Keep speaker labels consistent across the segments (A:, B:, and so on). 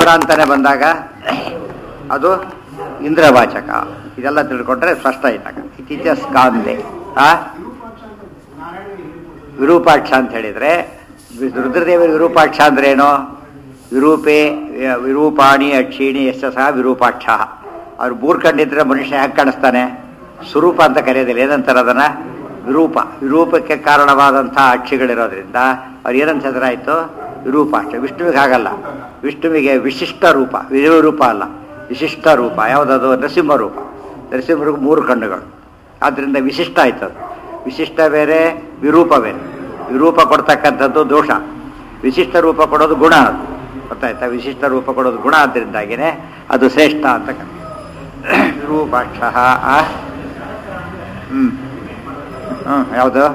A: ಸಾವಿರ ಅಂತಾನೆ ಬಂದಾಗ ಅದು ಇಂದ್ರವಾಚಕ ಇದೆಲ್ಲ ತಿಳ್ಕೊಂಡ್ರೆ ಸ್ಪಷ್ಟ ಆಯ್ತಾಗ ಇತ್ತೀಚ ಸ್ಕಾಂದೆ ಆ ವಿರೂಪಾಕ್ಷ ಅಂತ ಹೇಳಿದ್ರೆ ವಿ- ರುದ್ರದೇವರ ವಿರೂಪಾಕ್ಷ ಅಂದ್ರೆ ಏನು ವಿರೂಪೇ ಯ- ವಿರೂಪಾಣಿ ಅಕ್ಷಿಣಿ ಯಶ ಸಹ ವಿರೂಪಾಕ್ಷ ಅವ್ರು ಮೂರ್ ಕಂಡಿದ್ರೆ ಮನುಷ್ಯ ಹೇಗೆ ಕಾಣಿಸ್ತಾನೆ ಸ್ವರೂಪ ಅಂತ ಕರೆಯೋದಿಲ್ಲ ಏನಂತಾರೆ ಅದನ್ನ ವಿರೂಪ ವಿರೂಪಕ್ಕೆ ಕಾರಣವಾದಂಥ ಅಕ್ಷಿಗಳಿರೋದ್ರಿಂದ ಅವ್ರು ಏನಂತ ಹೆಸರಾಯಿತು ವಿರೂಪಾಕ್ಷ ವಿಷ್ಣುವಿಗೆ ಹಾಗಲ್ಲ ವಿಷ್ಣುವಿಗೆ ವಿಶಿಷ್ಟ ರೂಪ ವಿರೂಪ ಅಲ್ಲ ವಿಶಿಷ್ಟ ರೂಪ ಯಾವುದದು ನರಸಿಂಹ ರೂಪ ನರಸಿಂಹರಿಗೆ ಮೂರು ಕಣ್ಣುಗಳು ಆದ್ದರಿಂದ ವಿಶಿಷ್ಟ ಆಯ್ತು ಅದು ವಿಶಿಷ್ಟ ಬೇರೆ ವಿರೂಪ ಬೇರೆ ವಿರೂಪ ಕೊಡ್ತಕ್ಕಂಥದ್ದು ದೋಷ ವಿಶಿಷ್ಟ ರೂಪ ಕೊಡೋದು ಗುಣ ಅದು ಗೊತ್ತಾಯ್ತಾ ವಿಶಿಷ್ಟ ರೂಪ ಕೊಡೋದು ಗುಣ ಆದ್ದರಿಂದಾಗಿನೇ ಅದು ಶ್ರೇಷ್ಠ ಅಂತ ಕರೀತಾರೆ. ವಿರೂಪಾಕ್ಷ ಆ? ಹ್ಮ್ ಹ್ಮ್ ಯಾವುದು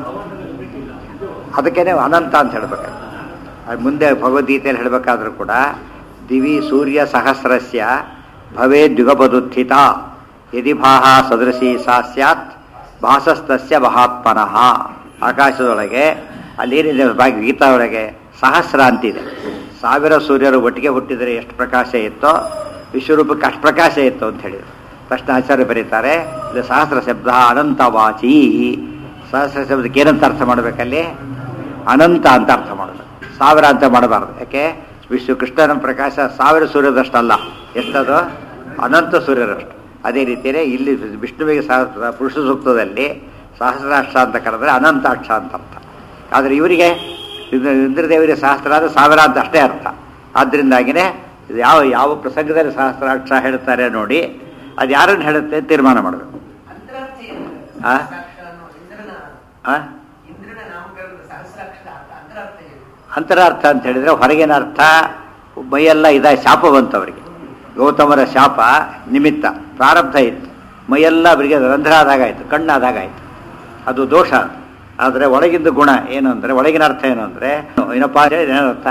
A: ಅದಕ್ಕೇನೆ ಅನಂತ ಅಂತ ಹೇಳ್ಬೇಕು ಅದು ಮುಂದೆ ಭಗವದ್ಗೀತೆಯಲ್ಲಿ ಹೇಳಬೇಕಾದ್ರೂ ಕೂಡ ದಿವಿ ಸೂರ್ಯ ಸಹಸ್ರಸ್ಯ ಭವೇ ದ್ಯುಗಪದುತ್ಥಿತ ಯದಿ ಭಾಹ ಸದೃಶಿ ಸಾ ಸ್ಯಾತ್ ಭಾಸಸ್ತಸ್ಯ ಮಹಾತ್ಮನಃ ಆಕಾಶದೊಳಗೆ ಅಲ್ಲೇನಿದೆ ಭಾಗ ಗೀತಾ ಒಳಗೆ ಸಹಸ್ರ ಅಂತಿದೆ ಸಾವಿರ ಸೂರ್ಯರು ಒಟ್ಟಿಗೆ ಹುಟ್ಟಿದರೆ ಎಷ್ಟು ಪ್ರಕಾಶ ಇತ್ತೋ ವಿಶ್ವರೂಪಕ್ಕೆ ಅಷ್ಟು ಪ್ರಕಾಶ ಇತ್ತು ಅಂತ ಹೇಳಿದ್ರು ತಕ್ಷಣ ಆಚಾರ್ಯ ಬರೀತಾರೆ ಇದು ಸಹಸ್ರ ಶಬ್ದ ಅನಂತವಾಚಿ ಸಹಸ್ರ ಶಬ್ದಕ್ಕೆ ಏನಂತ ಅರ್ಥ ಮಾಡಬೇಕಲ್ಲಿ ಅನಂತ ಅಂತ ಅರ್ಥ ಮಾಡಬೇಕು ಸಾವಿರ ಅಂತ ಮಾಡಬಾರ್ದು ಯಾಕೆ ವಿಶ್ವ ಕೃಷ್ಣನ ಪ್ರಕಾಶ ಸಾವಿರ ಸೂರ್ಯದಷ್ಟಲ್ಲ ಎಷ್ಟದು ಅನಂತ ಸೂರ್ಯರಷ್ಟು ಅದೇ ರೀತಿಯೇ ಇಲ್ಲಿ ವಿಷ್ಣುವಿಗೆ ಸಹಸ್ರ ಪುರುಷ ಸೂಕ್ತದಲ್ಲಿ ಸಹಸ್ರಾಕ್ಷ ಅಂತ ಕರೆದ್ರೆ ಅನಂತಾಕ್ಷ ಅಂತ ಅರ್ಥ ಆದರೆ ಇವರಿಗೆ ಇದು ಇಂದ್ರದೇವರಿಗೆ ಸಹಸ್ರ ಅಂದರೆ ಸಾವಿರ ಅಂತ ಅಷ್ಟೇ ಅರ್ಥ ಆದ್ದರಿಂದಾಗಿನೇ ಇದು ಯಾವ ಯಾವ ಪ್ರಸಂಗದಲ್ಲಿ ಸಹಸ್ರಾಕ್ಷ ಹೇಳ್ತಾರೆ ನೋಡಿ ಅದು ಯಾರನ್ನು ಹೇಳುತ್ತೆ ಅಂತ ತೀರ್ಮಾನ ಮಾಡಬೇಕು
B: ಅಂತರಾರ್ಥ ಏನು?
A: ಆ?
B: ಸಹಸ್ರಾಕ್ಷರ ಅನ್ನೋ ಇಂದ್ರನ
A: ಆ?
B: ಇಂದ್ರನ ನಾಮಕರಣದ ಸಹಸ್ರಾಕ್ಷರ ಅರ್ಥ ಅಂತರಾರ್ಥ ಏನು?
A: ಅಂತರಾರ್ಥ ಅಂತ ಹೇಳಿದ್ರೆ ಹೊರಗಿನ ಅರ್ಥ ಮೈಯೆಲ್ಲ ಇದ ಶಾಪ ಬಂತು ಅವರಿಗೆ ಗೌತಮರ ಶಾಪ ನಿಮಿತ್ತ ಪ್ರಾರಬ್ಧ ಇತ್ತು ಮೈಯೆಲ್ಲ ಅವರಿಗೆ ರಂಧ್ರ ಆದಾಗಾಯ್ತು ಕಣ್ಣಾದಾಗಾಯ್ತು ಅದು ದೋಷ ಆದರೆ ಒಳಗಿಂದ ಗುಣ ಏನು ಅಂದರೆ ಒಳಗಿನ ಅರ್ಥ ಏನು ಅಂದರೆ ಏನಪ್ಪ ಅಂದರೆ ಏನರ್ಥ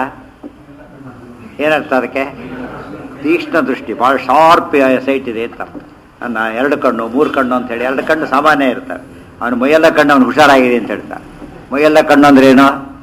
A: ಏನರ್ಥ ಅದಕ್ಕೆ ತೀಕ್ಷ್ಣ ದೃಷ್ಟಿ ಭಾಳ ಶಾರ್ಪ್ ಸೈಟ್ ಇದೆ ಅಂತ ಅರ್ಥ ನನ್ನ ಎರಡು ಕಣ್ಣು ಮೂರು ಕಣ್ಣು ಅಂತ ಹೇಳಿ ಎರಡು ಕಣ್ಣು ಸಾಮಾನ್ಯ ಇರ್ತವೆ ಅವನು ಮೈಯೆಲ್ಲ ಕಣ್ಣು ಅವನು ಹುಷಾರಾಗಿದೆ ಅಂತ ಹೇಳ್ತಾನೆ ಮೈಯೆಲ್ಲ ಕಣ್ಣು ಅಂದ್ರೆ ಏನು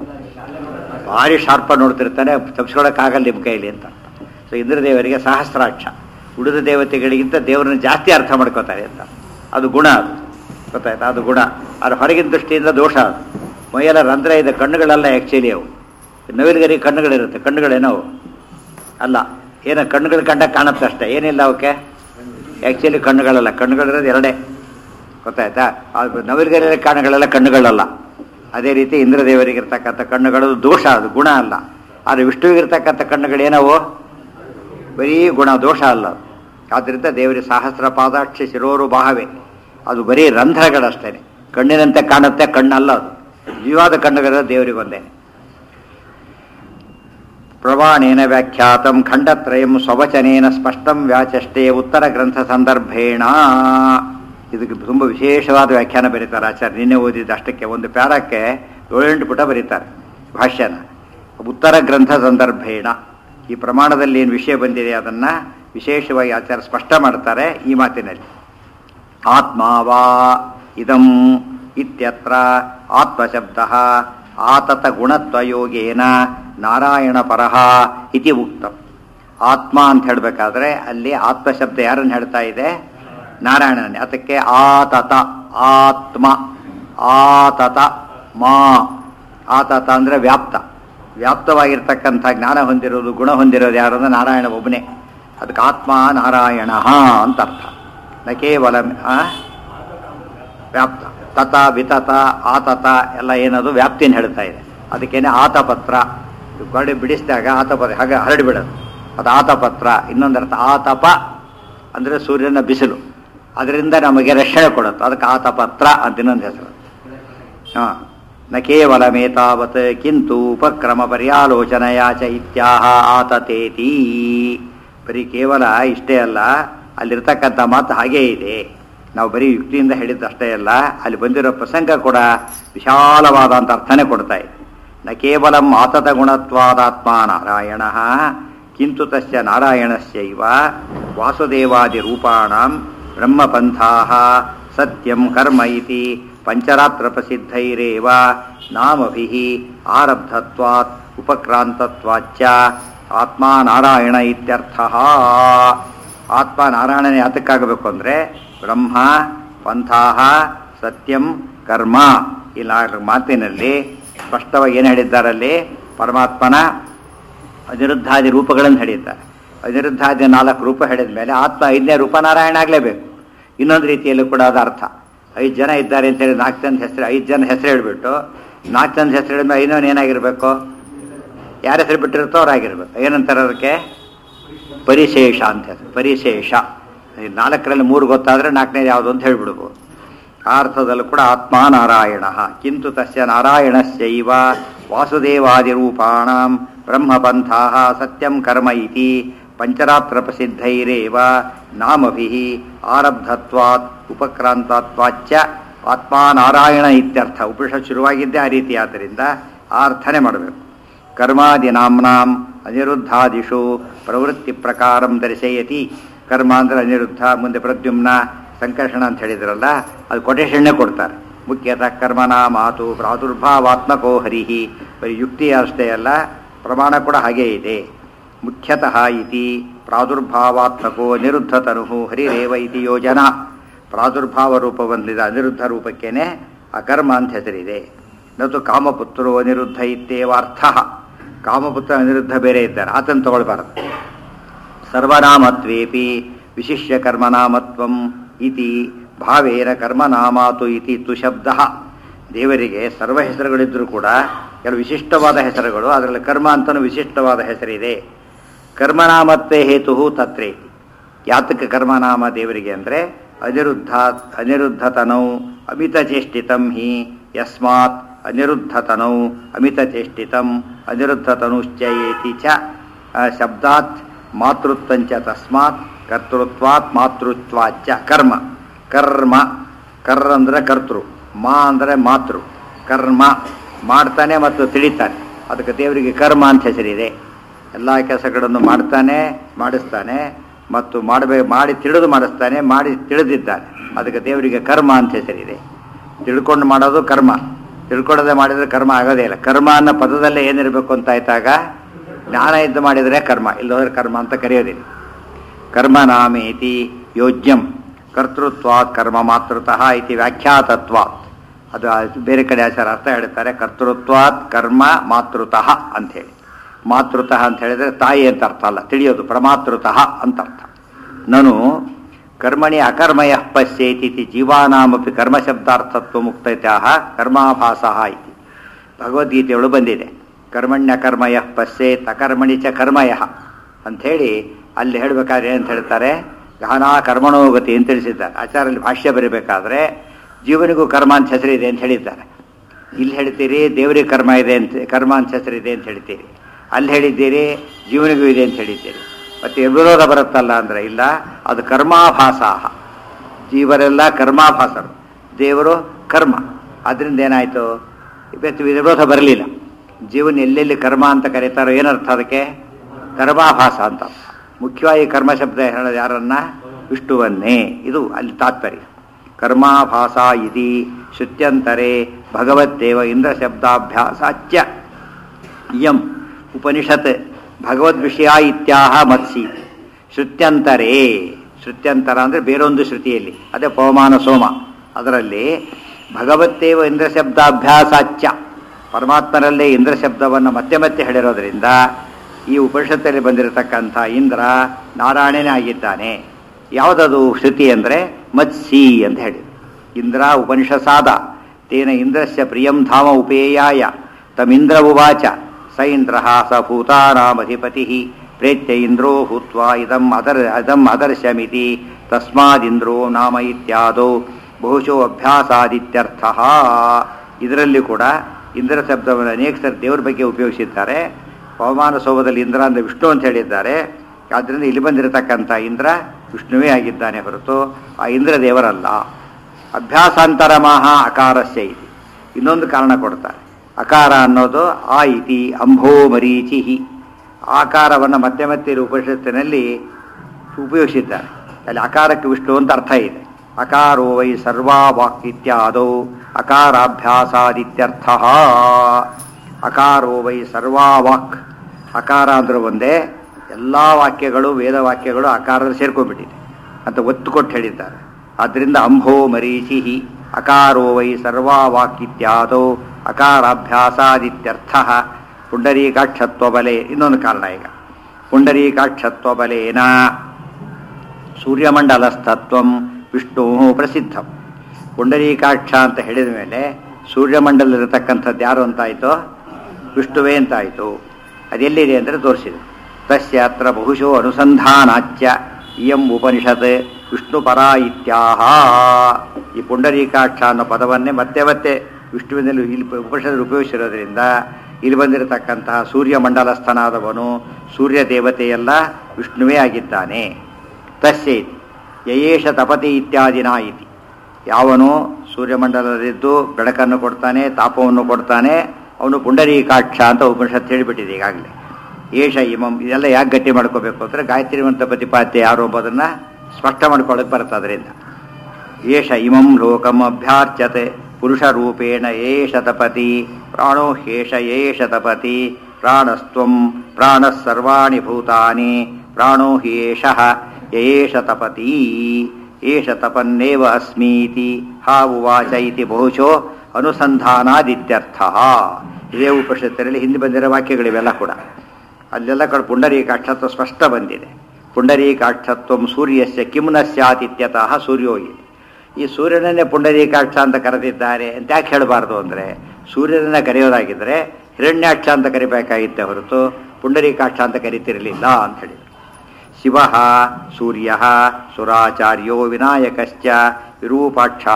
A: ಭಾರಿ ಶಾರ್ಪ ನೋಡ್ತಿರ್ತಾನೆ ತಪ್ಪಿಸ್ಕೊಳಕ್ಕಾಗಲ್ಲ ನಿಮ್ಮ ಕೈಲಿ ಅಂತ ಸೊ ಇಂದ್ರದೇವರಿಗೆ ಸಹಸ್ರಾಕ್ಷ ಉಳಿದ ದೇವತೆಗಳಿಗಿಂತ ದೇವರನ್ನ ಜಾಸ್ತಿ ಅರ್ಥ ಮಾಡ್ಕೋತಾರೆ ಅಂತ ಅದು ಗುಣ ಅದು ಗೊತ್ತಾಯ್ತಾ ಅದು ಗುಣ ಅದು ಹೊರಗಿನ ದೃಷ್ಟಿಯಿಂದ ದೋಷ ಅದು ಮೈಯೆಲ್ಲ ರಂಧ್ರ ಇದೆ ಕಣ್ಣುಗಳೆಲ್ಲ ಆ್ಯಕ್ಚುಲಿ ಅವು ನವಿಲುಗರಿ ಕಣ್ಣುಗಳಿರುತ್ತೆ ಕಣ್ಣುಗಳೇನೋ ಅವು ಅಲ್ಲ ಏನೋ ಕಣ್ಣುಗಳು ಕಂಡ ಕಾಣುತ್ತೆ ಅಷ್ಟೇ ಏನಿಲ್ಲ ಅವಕ್ಕೆ ಆ್ಯಕ್ಚುಲಿ ಕಣ್ಣುಗಳಲ್ಲ ಕಣ್ಣುಗಳಿರೋದು ಎರಡೇ ಗೊತ್ತಾಯ್ತಾ ಅದು ನವಿಲುಗರಿ ಕಾರಣಗಳೆಲ್ಲ ಕಣ್ಣುಗಳಲ್ಲ ಅದೇ ರೀತಿ ಇಂದ್ರದೇವರಿಗಿರ್ತಕ್ಕಂಥ ಕಣ್ಣುಗಳು ದೋಷ ಅದು ಗುಣ ಅಲ್ಲ ಆದರೆ ವಿಷ್ಣುವಿಗಿರ್ತಕ್ಕಂಥ ಕಣ್ಣುಗಳೇನವು ಬರೀ ಗುಣ ದೋಷ ಅಲ್ಲ ಅದು. ಆದ್ದರಿಂದ ದೇವರಿಗೆ ಸಹಸ್ರ ಪಾದಾಕ್ಷ ಶಿರೋರು ಬಾಹವೆ ಅದು ಬರೀ ರಂಧ್ರಗಳಷ್ಟೇ ಕಣ್ಣಿನಂತೆ ಕಾಣುತ್ತೆ ಕಣ್ಣಲ್ಲ ಅದು ಜೀವಾದ ಕಣ್ಣುಗಳ ದೇವರಿಗೆ ಒಂದೇ ಪ್ರಮಾಣೇನ ವ್ಯಾಖ್ಯಾತಂ ಖಂಡತ್ರಯಂ ಸ್ವವಚನೇನ ಸ್ಪಷ್ಟಂ ವ್ಯಾಚಷ್ಟೇ ಉತ್ತರ ಗ್ರಂಥ ಸಂದರ್ಭೇಣ ಇದಕ್ಕೆ ತುಂಬ ವಿಶೇಷವಾದ ವ್ಯಾಖ್ಯಾನ ಬರೀತಾರೆ ಆಚಾರ್ಯ ನಿನ್ನೆ ಓದಿದ ಅಷ್ಟಕ್ಕೆ ಒಂದು ಪ್ಯಾರಕ್ಕೆ ಏಳೆಂಟು ಪುಟ ಬರೀತಾರೆ ಭಾಷ್ಯನ ಉತ್ತರ ಗ್ರಂಥ ಸಂದರ್ಭೇಣ ಈ ಪ್ರಮಾಣದಲ್ಲಿ ಏನು ವಿಷಯ ಬಂದಿದೆ ಅದನ್ನು ವಿಶೇಷವಾಗಿ ಆಚಾರ್ಯ ಸ್ಪಷ್ಟ ಮಾಡ್ತಾರೆ ಈ ಮಾತಿನಲ್ಲಿ ಆತ್ಮ ವಾ ಇದಂ ಇತ್ಯತ್ರ ಆತ್ಮಶಬ್ದ ಆತತ ಗುಣತ್ವಯೋಗೇನ ನಾರಾಯಣ ಪರಹ ಇತಿ ಉಕ್ತಂ ಆತ್ಮ ಅಂತ ಹೇಳಬೇಕಾದ್ರೆ ಅಲ್ಲಿ ಆತ್ಮಶಬ್ದ ಯಾರನ್ನು ಹೇಳ್ತಾ ಇದೆ ನಾರಾಯಣನೇ ಅದಕ್ಕೆ ಆತತ ಆತ್ಮ ಆತತ ಮಾ ಆತತ ಅಂದರೆ ವ್ಯಾಪ್ತ ವ್ಯಾಪ್ತವಾಗಿರ್ತಕ್ಕಂಥ ಜ್ಞಾನ ಹೊಂದಿರೋದು ಗುಣ ಹೊಂದಿರೋದು ಯಾರು ಅಂದ್ರೆ ನಾರಾಯಣ ಒಬ್ಬನೇ ಅದಕ್ಕೆ ಆತ್ಮ ನಾರಾಯಣ ಅಂತ ಅರ್ಥ ನ ಕೇವಲ ಆ? ವ್ಯಾಪ್ತ ತತ ವಿತತ ಆತತ ಎಲ್ಲ ಏನದು ವ್ಯಾಪ್ತಿನ ಹೇಳ್ತಾ ಇದೆ ಅದಕ್ಕೇನೆ ಆತಪತ್ರ ಗಾಡಿ ಬಿಡಿಸಿದಾಗ ಆತಪತ್ರ ಹಾಗೆ ಹರಡಿಬಿಡೋದು ಅದು ಆತಪತ್ರ ಇನ್ನೊಂದರ್ಥ ಆತಪ ಅಂದರೆ ಸೂರ್ಯನ ಬಿಸಿಲು ಅದರಿಂದ ನಮಗೆ ರಕ್ಷಣೆ ಕೊಡುತ್ತೆ ಅದಕ್ಕೆ ಆತಪತ್ರ ಅಂತ ಇನ್ನೊಂದು ಹೆಸರು ಹಾಂ ನ ಕೇವಲ ಮೇತಾವತ್ ಕಿಂತು ಉಪಕ್ರಮ ಪರ್ಯಾಲೋಚನೆಯ ಚ ಇತ್ಯಾಹ ಆತತೇತಿ ಬರೀ ಕೇವಲ ಇಷ್ಟೇ ಅಲ್ಲ ಅಲ್ಲಿರ್ತಕ್ಕಂಥ ಮಾತು ಹಾಗೇ ಇದೆ ನಾವು ಬರೀ ಯುಕ್ತಿಯಿಂದ ಹೇಳಿದ್ದು ಅಷ್ಟೇ ಅಲ್ಲ ಅಲ್ಲಿ ಬಂದಿರೋ ಪ್ರಸಂಗ ಕೂಡ ವಿಶಾಲವಾದಂಥ ಅರ್ಥನೇ ಕೊಡ್ತಾ ಇದೆ ನ ಕೇವಲ ಆತತ ಗುಣತ್ವಾದಾತ್ಮ ನಾರಾಯಣ ಕಿಂತು ತಸ್ಯ ನಾರಾಯಣಸ್ಯೈವ ವಾಸುದೇವಾದಿ ರೂಪಾಣಾಂ ಬ್ರಹ್ಮಪಂಥಾ ಸತ್ಯಂ ಕರ್ಮ ಇತಿ ಪಂಚರಾತ್ರ ಪ್ರಸಿದ್ಧೈರೇವ ನಾಮಭಿಃ ಆರಬ್ಧತ್ವಾತ್ ಉಪಕ್ರಾಂತತ್ವಾಚ್ಚ ಆತ್ಮ ನಾರಾಯಣ ಇತ್ಯರ್ಥ ಆತ್ಮ ನಾರಾಯಣನೇ ಯಾತಕ್ಕಾಗಬೇಕು ಅಂದರೆ ಬ್ರಹ್ಮ ಪಂಥಾಹ ಸತ್ಯಂ ಕರ್ಮ ಈ ನಾಲ್ಕು ಮಾತಿನಲ್ಲಿ ಸ್ಪಷ್ಟವಾಗಿ ಏನು ಹೇಳಿದ್ದಾರಲ್ಲಿ ಪರಮಾತ್ಮನ ಅನಿರುದ್ಧಾದಿ ರೂಪಗಳನ್ನು ಹೇಳಿದ್ದಾರೆ ಅನಿರುದ್ಧಾದಿ ನಾಲ್ಕು ರೂಪ ಹೇಳಿದ ಮೇಲೆ ಆತ್ಮ ಐದನೇ ರೂಪ ನಾರಾಯಣ ಆಗಲೇಬೇಕು ಇನ್ನೊಂದು ರೀತಿಯಲ್ಲೂ ಕೂಡ ಅದು ಅರ್ಥ ಐದು ಜನ ಇದ್ದಾರೆ ಅಂತೇಳಿ ನಾಲ್ಕು ಜನ ಹೆಸರು ಐದು ಜನ ಹೆಸರು ಹೇಳ್ಬಿಟ್ಟು ನಾಲ್ಕು ಜನ ಹೆಸರು ಹೇಳಿದ್ಮೇಲೆ ಐದವನು ಏನಾಗಿರಬೇಕು ಯಾರ ಹೆಸರು ಬಿಟ್ಟಿರುತ್ತೋ ಅವ್ರಾಗಿರ್ಬೇಕು ಏನಂತಾರೆ ಅದಕ್ಕೆ ಪರಿಶೇಷ ಅಂತ ಹೆಸರು ಪರಿಶೇಷ ಈ ನಾಲ್ಕರಲ್ಲಿ ಮೂರು ಗೊತ್ತಾದರೆ ನಾಲ್ಕನೇದು ಯಾವುದು ಅಂತ ಹೇಳ್ಬಿಡ್ಬೋದು ಆ ಅರ್ಥದಲ್ಲೂ ಕೂಡ ಆತ್ಮ ನಾರಾಯಣ ಕಿಂತು ತಸ್ಯ ನಾರಾಯಣಸ್ಯೈವ ವಾಸುದೇವಾದಿರೂಪಾಣ ಬ್ರಹ್ಮಪಂಥಾ ಸತ್ಯಂ ಕರ್ಮ ಇತಿ ಪಂಚರಾತ್ರ ಪ್ರಸಿದ್ಧೈರೇವ ನಾಮಭಿ ಆರಬ್ಧತ್ವಾತ್ ಉಪಕ್ರಾಂತತ್ವಾಚ್ಚ ಆತ್ಮ ನಾರಾಯಣ ಇತ್ಯರ್ಥ ಉಪನಿಷತ್ ಶುರುವಾಗಿದ್ದೇ ಆ ರೀತಿ ಆದ್ದರಿಂದ ಆ ಅರ್ಥನೆ ಮಾಡಬೇಕು ಕರ್ಮಾದಿ ನಾಮ್ನಾಂ ಅನಿರುದ್ಧಾದಿಷು ಪ್ರವೃತ್ತಿ ಪ್ರಕಾರಂ ದರ್ಶಯತಿ ಕರ್ಮ ಅಂದ್ರೆ ಅನಿರುದ್ಧ ಮುಂದೆ ಪ್ರದ್ಯುಮ್ನ ಸಂಕರ್ಷಣ ಅಂತ ಹೇಳಿದ್ರಲ್ಲ ಅದು ಕೊಟೇಶನ್ನೇ ಕೊಡ್ತಾರೆ ಮುಖ್ಯತಃ ಕರ್ಮನ ಮಾತು ಪ್ರಾದುರ್ಭಾವಾತ್ಮಕೋ ಹರಿಹಿ ಬರೀ ಯುಕ್ತಿ ಅಷ್ಟೇ ಅಲ್ಲ ಪ್ರಮಾಣ ಕೂಡ ಹಾಗೇ ಇದೆ ಮುಖ್ಯತಃ ಇತಿ ಪ್ರಾದುರ್ಭಾವಾತ್ಮಕೋ ಅನಿರುದ್ಧತನು ಹರಿರೇವ ಇತಿ ಯೋಜನಾ ಪ್ರಾದುರ್ಭಾವ ರೂಪ ಬಂದಿದೆ ಅನಿರುದ್ಧ ರೂಪಕ್ಕೇನೆ ಅಕರ್ಮ ಅಂತ ಹೆಸರಿದೆ ನತು ಕಾಮಪುತ್ರೋ ಅನಿರುದ್ಧ ಇತ್ತೇವ ಅರ್ಥ ಕಾಮಪುತ್ರ ಅನಿರುದ್ಧ ಬೇರೆ ಇದ್ದಾರೆ ಆತನ ತಗೊಳ್ಬಾರದು ಸರ್ವನಾಮತ್ವೇಪಿ ವಿಶಿಷ್ಯ ಕರ್ಮನಾಮತ್ವಂ ಇತಿ ಭಾವೇನ ಕರ್ಮನಾಮಾತು ಇತಿ ತು ಶಬ್ದ ದೇವರಿಗೆ ಸರ್ವ ಹೆಸರುಗಳಿದ್ದರೂ ಕೂಡ ಕೆಲವು ವಿಶಿಷ್ಟವಾದ ಹೆಸರುಗಳು ಅದರಲ್ಲಿ ಕರ್ಮ ಅಂತಲೂ ವಿಶಿಷ್ಟವಾದ ಹೆಸರಿದೆ ಕರ್ಮನಾಮತ್ವೇ ಹೇತು ತತ್ರೇ ಯಾತಕ ಕರ್ಮನಾಮ ದೇವರಿಗೆ ಅಂದರೆ ಅನಿರುದ್ಧ ಅನಿರುದ್ಧತನೌ ಅಮಿತಚೇಷ್ಟಿತಂ ಹಿ ಯಸ್ಮಾತ್ ಅನಿರುದ್ಧತನೌ ಅಮಿತಚೇಷ್ಟಿತಂ ಅನಿರುದ್ಧತನುಶ್ಚ ಏತಿ ಚ ಆ, ಶಬ್ದಾತ್ ಮಾತೃತ್ವಂಚ ತಸ್ಮಾತ್ ಕರ್ತೃತ್ವಾತ್ ಮಾತೃತ್ವಾಚ್ಚ ಕರ್ಮ ಕರ್ಮ ಕರ್ ಅಂದರೆ ಕರ್ತೃ ಮಾ ಅಂದರೆ ಮಾತೃ ಕರ್ಮ ಮಾಡ್ತಾನೆ ಮತ್ತು ತಿಳಿತಾನೆ ಅದಕ್ಕೆ ದೇವರಿಗೆ ಕರ್ಮ ಅಂತ ಹೆಸರಿದೆ ಎಲ್ಲ ಕೆಲಸಗಳನ್ನು ಮಾಡ್ತಾನೆ ಮಾಡಿಸ್ತಾನೆ ಮತ್ತು ಮಾಡಬೇ ಮಾಡಿ ತಿಳಿದು ಮಾಡಿಸ್ತಾನೆ ಮಾಡಿ ತಿಳಿದಿದ್ದಾನೆ ಅದಕ್ಕೆ ದೇವರಿಗೆ ಕರ್ಮ ಅಂತ ಹೆಸರಿದೆ ತಿಳ್ಕೊಂಡು ಮಾಡೋದು ಕರ್ಮ ತಿಳ್ಕೊಳ್ಳದೆ ಮಾಡಿದರೆ ಕರ್ಮ ಆಗೋದೇ ಇಲ್ಲ ಕರ್ಮ ಅನ್ನೋ ಪದದಲ್ಲೇ ಏನಿರಬೇಕು ಅಂತ ಆಯ್ತಾಗ ಜ್ಞಾನ ಇದ್ದು ಮಾಡಿದರೆ ಕರ್ಮ ಇಲ್ಲೋದ್ರೆ ಕರ್ಮ ಅಂತ ಕರೆಯೋದಿಲ್ಲ ಕರ್ಮನಾಮೇತಿ ಯೋಜ್ಯಂ ಕರ್ತೃತ್ವಾತ್ ಕರ್ಮ ಮಾತೃತಃ ಇತಿ ವ್ಯಾಖ್ಯಾತತ್ವಾತ್ ಅದು ಆ ಬೇರೆ ಕಡೆ ಆಚಾರ ಅರ್ಥ ಹೇಳ್ತಾರೆ ಕರ್ತೃತ್ವಾತ್ ಕರ್ಮ ಮಾತೃತಃ ಅಂಥೇಳಿ ಮಾತೃತಃ ಅಂತ ಹೇಳಿದ್ರೆ ತಾಯಿ ಅಂತ ಅರ್ಥ ಅಲ್ಲ ತಿಳಿಯೋದು ಪ್ರಮಾತೃತಃ ಅಂತ ಅರ್ಥ ನಾನು ಕರ್ಮಣಿ ಅಕರ್ಮಯ ಪಶ್ಯೇತಿ ಇತಿ ಜೀವಾನಾಮಪಿ ಕರ್ಮಶಬ್ದಾರ್ಥತ್ವ ಮುಕ್ತತ್ಯಾಹ ಕರ್ಮಾಭಾಸ ಇತಿ ಭಗವದ್ಗೀತೆಯೊಳು ಬಂದಿದೆ ಕರ್ಮಣ್ಯ ಕರ್ಮಯ ಪಶ್ಯೇತ್ ಅಕರ್ಮಣಿ ಚ ಕರ್ಮಯ ಅಂಥೇಳಿ ಅಲ್ಲಿ ಹೇಳಬೇಕಾದ್ರೆ ಏನಂತ ಹೇಳ್ತಾರೆ ಗಹನಾ ಕರ್ಮಣೋಗತಿ ಅಂತ ತಿಳಿಸಿದ್ದಾರೆ ಆಚಾರಲ್ಲಿ ಭಾಷ್ಯ ಬರೀಬೇಕಾದ್ರೆ ಜೀವನಿಗೂ ಕರ್ಮ ಅಂತ ಹೆಸರಿದೆ ಅಂತ ಹೇಳಿದ್ದಾರೆ ಇಲ್ಲಿ ಹೇಳ್ತೀರಿ ದೇವರಿಗೆ ಕರ್ಮ ಇದೆ ಅಂತ ಕರ್ಮ ಅಂತ ಹೆಸರಿದೆ ಅಂತ ಹೇಳ್ತೀರಿ ಅಲ್ಲಿ ಹೇಳಿದ್ದೀರಿ ಜೀವನಿಗೂ ಇದೆ ಅಂತ ಹೇಳಿದ್ದೀರಿ ಮತ್ತೆ ವಿರೋಧ ಬರುತ್ತಲ್ಲ ಅಂದ್ರೆ ಇಲ್ಲ ಅದು ಕರ್ಮಾಭಾಸಾಹ ಜೀವರೆಲ್ಲ ಕರ್ಮಾಭಾಸರು ದೇವರು ಕರ್ಮ ಅದರಿಂದ ಏನಾಯಿತು ಇವತ್ತು ವಿರೋಧ ಬರಲಿಲ್ಲ ಜೀವನ ಎಲ್ಲೆಲ್ಲಿ ಕರ್ಮ ಅಂತ ಕರೀತಾರೋ ಏನರ್ಥ ಅದಕ್ಕೆ ಕರ್ಮಾಭಾಸ ಅಂತ ಅರ್ಥ. ಮುಖ್ಯವಾಗಿ ಕರ್ಮ ಶಬ್ದ ಹೇಳೋದು ಯಾರನ್ನ ವಿಷ್ಣುವನ್ನೇ ಇದು ಅಲ್ಲಿ ತಾತ್ಪರ್ಯ ಕರ್ಮಾಭಾಸ ಇತಿ ಶ್ರುತ್ಯಂತರೆ ಭಗವದ್ದೇವ ಇಂದ್ರ ಶಬ್ದಾಭ್ಯಾಸಾಚ್ಯ ಇಯಂ ಉಪನಿಷತ್ ಭಗವದ್ವಿಷಯ ಇತ್ಯಾಹ ಮತ್ಸಿ ಶ್ರುತ್ಯಂತರೇ ಶ್ರುತ್ಯಂತರ ಅಂದರೆ ಬೇರೊಂದು ಶ್ರುತಿಯಲ್ಲಿ ಅದೇ ಪವಮಾನ ಸೋಮ ಅದರಲ್ಲಿ ಭಗವತ್ತೇವ ಇಂದ್ರ ಶಬ್ದಾಭ್ಯಾಸಾಚ್ಯ ಪರಮಾತ್ಮರಲ್ಲೇ ಇಂದ್ರ ಶಬ್ದವನ್ನು ಮತ್ತೆ ಮತ್ತೆ ಹೇಳಿರೋದ್ರಿಂದ ಈ ಉಪನಿಷತ್ತಲ್ಲಿ ಬಂದಿರತಕ್ಕಂಥ ಇಂದ್ರ ನಾರಾಯಣನೇ ಆಗಿದ್ದಾನೆ ಯಾವುದದು ಶ್ರುತಿ ಅಂದರೆ ಮತ್ಸಿ ಅಂತ ಹೇಳಿ ಇಂದ್ರ ಉಪನಿಷಸಾದ ತೇನ ಇಂದ್ರಸ್ಯ ಪ್ರಿಯಂ ಧಾಮ ಉಪೇಯಾಯ ತಮಿಂದ್ರ ಉವಾಚ ಸ ಇಂದ್ರ ಸ ಭೂತಾನಾಮಧಿಪತಿ ಪ್ರೇತ್ಯ ಇಂದ್ರೋ ಭೂತ್ವಾ ಇದಂ ಅದರ್ ಅದಂ ಅದರ್ಶಮಿತಿ ತಸ್ಮಾದಿಂದ್ರೋ ನಾಮ ಇತ್ಯಾದೋ ಬಹುಶೋ ಅಭ್ಯಾಸಾದಿತ್ಯರ್ಥ ಇದರಲ್ಲಿ ಕೂಡ ಇಂದ್ರ ಶಬ್ದವನ್ನು ಅನೇಕ ಸರಿ ದೇವರ ಬಗ್ಗೆ ಉಪಯೋಗಿಸಿದ್ದಾರೆ ಪವಮಾನ ಸೋಮದಲ್ಲಿ ಇಂದ್ರ ಅಂದರೆ ವಿಷ್ಣು ಅಂತ ಹೇಳಿದ್ದಾರೆ ಆದ್ದರಿಂದ ಇಲ್ಲಿ ಬಂದಿರತಕ್ಕಂಥ ಇಂದ್ರ ವಿಷ್ಣುವೇ ಆಗಿದ್ದಾನೆ ಹೊರತು ಆ ಇಂದ್ರ ದೇವರಲ್ಲ ಅಭ್ಯಾಸಾಂತರಮಃ ಅಕಾರಸ್ಯ ಇತಿ ಇನ್ನೊಂದು ಕಾರಣ ಕೊಡ್ತಾರೆ ಅಕಾರ ಅನ್ನೋದು ಆ ಇತಿ ಅಂಭೋ ಮರೀಚಿಹಿ ಆಕಾರವನ್ನು ಮತ್ತೆ ಮತ್ತೆ ಇಲ್ಲಿ ಉಪನಿಷತ್ತಿನಲ್ಲಿ ಉಪಯೋಗಿಸಿದ್ದಾರೆ ಅಲ್ಲಿ ಅಕಾರಕ್ಕೆ ವಿಷ್ಣು ಅಂತ ಅರ್ಥ ಇದೆ ಅಕಾರೋ ವೈ ಸರ್ವಾ ವಾಕ್ ಇತ್ಯಾದೌ ಅಕಾರಾಭ್ಯಾಸಾದಿತ್ಯರ್ಥ ಅಕಾರೋ ವೈ ಸರ್ವಾ ವಾಕ್ ಅಕಾರ ಅಂದ್ರೆ ಒಂದೇ ಎಲ್ಲ ವಾಕ್ಯಗಳು ವೇದ ವಾಕ್ಯಗಳು ಅಕಾರದಲ್ಲಿ ಸೇರ್ಕೊಂಡ್ಬಿಟ್ಟಿದೆ ಅಂತ ಒತ್ತು ಕೊಟ್ಟು ಹೇಳಿದ್ದಾರೆ ಆದ್ದರಿಂದ ಅಂಭೋ ಮರೀಚಿ ಅಕಾರೋ ವೈ ಸರ್ವಾ ವಾಕ್ಯಿತ್ಯಾದೋ ಅಕಾರಾಭ್ಯಾಸಾದಿತ್ಯರ್ಥ ಪುಂಡರೀಕಾಕ್ಷತ್ವ ಬಲೆ ಇನ್ನೊಂದು ಕಾರಣ ಈಗ ಪುಂಡರೀಕಾಕ್ಷತ್ವ ಬಲೇನ ಸೂರ್ಯಮಂಡಲಸ್ಥತ್ವಂ ವಿಷ್ಣು ಪ್ರಸಿದ್ಧಂ ಪುಂಡರೀಕಾಕ್ಷ ಅಂತ ಹೇಳಿದ ಮೇಲೆ ಸೂರ್ಯಮಂಡಲದಲ್ಲಿರತಕ್ಕಂಥದ್ದು ಯಾರು ಅಂತಾಯಿತು ವಿಷ್ಣುವೇ ಅಂತಾಯಿತು ಅದೆಲ್ಲಿದೆ ಅಂದರೆ ತೋರಿಸಿದೆ ತಸ್ಯ ಅತ್ರ ಬಹುಶೋ ಅನುಸಂಧಾನಾಚ್ಯ ಇಯಂ ಉಪನಿಷತ್ ವಿಷ್ಣು ಪರ ಇತ್ಯಾಹ ಈ ಪುಂಡರೀಕಾಕ್ಷ ಅನ್ನೋ ಪದವನ್ನೇ ಮತ್ತೆ ಮತ್ತೆ ವಿಷ್ಣುವಿನಲ್ಲಿ ಇಲ್ಲಿ ಉಪನಿಷದಲ್ಲಿ ಉಪಯೋಗಿಸಿರೋದ್ರಿಂದ ಇಲ್ಲಿ ಬಂದಿರತಕ್ಕಂತಹ ಸೂರ್ಯಮಂಡಲಸ್ಥನಾದವನು ಸೂರ್ಯ ದೇವತೆಯೆಲ್ಲ ವಿಷ್ಣುವೇ ಆಗಿದ್ದಾನೆ ತಸ್ಯ ಇತಿ ಯಯೇಷ ತಪತಿ ಇತ್ಯಾದಿನ ಇತಿ ಯಾವನು ಸೂರ್ಯಮಂಡಲದಲ್ಲಿದ್ದು ಬೆಳಕನ್ನು ಕೊಡ್ತಾನೆ ತಾಪವನ್ನು ಕೊಡ್ತಾನೆ ಅವನು ಪುಂಡರೀಕಾಕ್ಷ ಅಂತ ಉಪನಿಷತ್ತು ಹೇಳಿಬಿಟ್ಟಿದೆ ಈಗಾಗಲೇ ಏಷ ಇಮಂ ಇದೆಲ್ಲ ಯಾಕೆ ಗಟ್ಟಿ ಮಾಡ್ಕೋಬೇಕು ಅಂದರೆ ಗಾಯತ್ರಿ ಮಂತ್ರ ಪ್ರತಿಪಾದ್ಯ ಯಾರು ಎಂಬುದನ್ನು ಸ್ಪಷ್ಟ ಮಾಡ್ಕೊಳ್ಳೋಕೆ ಬರುತ್ತೆ ಅದರಿಂದ ಏಷ ಇಮಂ ಲೋಕಂ ಅಭ್ಯಾರ್ಚತೆ ಪುರುಷ ರೂಪೇಣ ಏಷ ತಪತಿ ಪ್ರಾಣೋ ಹೇಷ ಏಷ ತಪತಿ ಪ್ರಾಣಸ್ತ್ವಂ ಪ್ರಾಣಃ ಸರ್ವಾಣಿ ಭೂತಾನಿ ಪ್ರಾಣೋ ಹ್ಯೇಷಃ ಯೇಷ ತಪತಿ ಏಷ ತಪನ್ನೇವ ಅಸ್ಮೀತಿ ಹಾ ಉವಾಚ ಇತಿ ಬಹುಶೋ ಅನುಸಂಧಾನಾದಿತ್ಯರ್ಥ ಇದೇ ಉಪನಿಷತ್ತಿನಲ್ಲಿ ಹಿಂದೆ ಬಂದಿರೋ ವಾಕ್ಯಗಳಿವೆಲ್ಲ ಕೂಡ ಅಲ್ಲೆಲ್ಲ ಕಡೆ ಪುಂಡರೀಕಾಕ್ಷತ್ವ ಸ್ಪಷ್ಟ ಬಂದಿದೆ ಪುಂಡರೀಕಾಕ್ಷತ್ವಂ ಸೂರ್ಯಸ್ಯ ಕಿಮ್ನ ಸ್ಯಾತಿತ್ಯತಃ ಸೂರ್ಯೋ ಇದೆ ಈ ಸೂರ್ಯನನ್ನೇ ಪುಂಡರೀಕಾಕ್ಷ ಅಂತ ಕರೆದಿದ್ದಾರೆ ಅಂತ ಯಾಕೆ ಹೇಳಬಾರ್ದು ಅಂದರೆ ಸೂರ್ಯನನ್ನ ಕರೆಯೋದಾಗಿದ್ದರೆ ಹಿರಣ್ಯಾಕ್ಷ ಅಂತ ಕರಿಬೇಕಾಗಿತ್ತೆ ಹೊರತು ಪುಂಡರೀಕಾಕ್ಷ ಅಂತ ಕರಿತಿರಲಿಲ್ಲ ಅಂತ ಹೇಳಿದರು ಶಿವ ಸೂರ್ಯ ಸುರಾಚಾರ್ಯೋ ವಿನಾಯಕಶ್ಚ ವಿರೂಪಾಕ್ಷ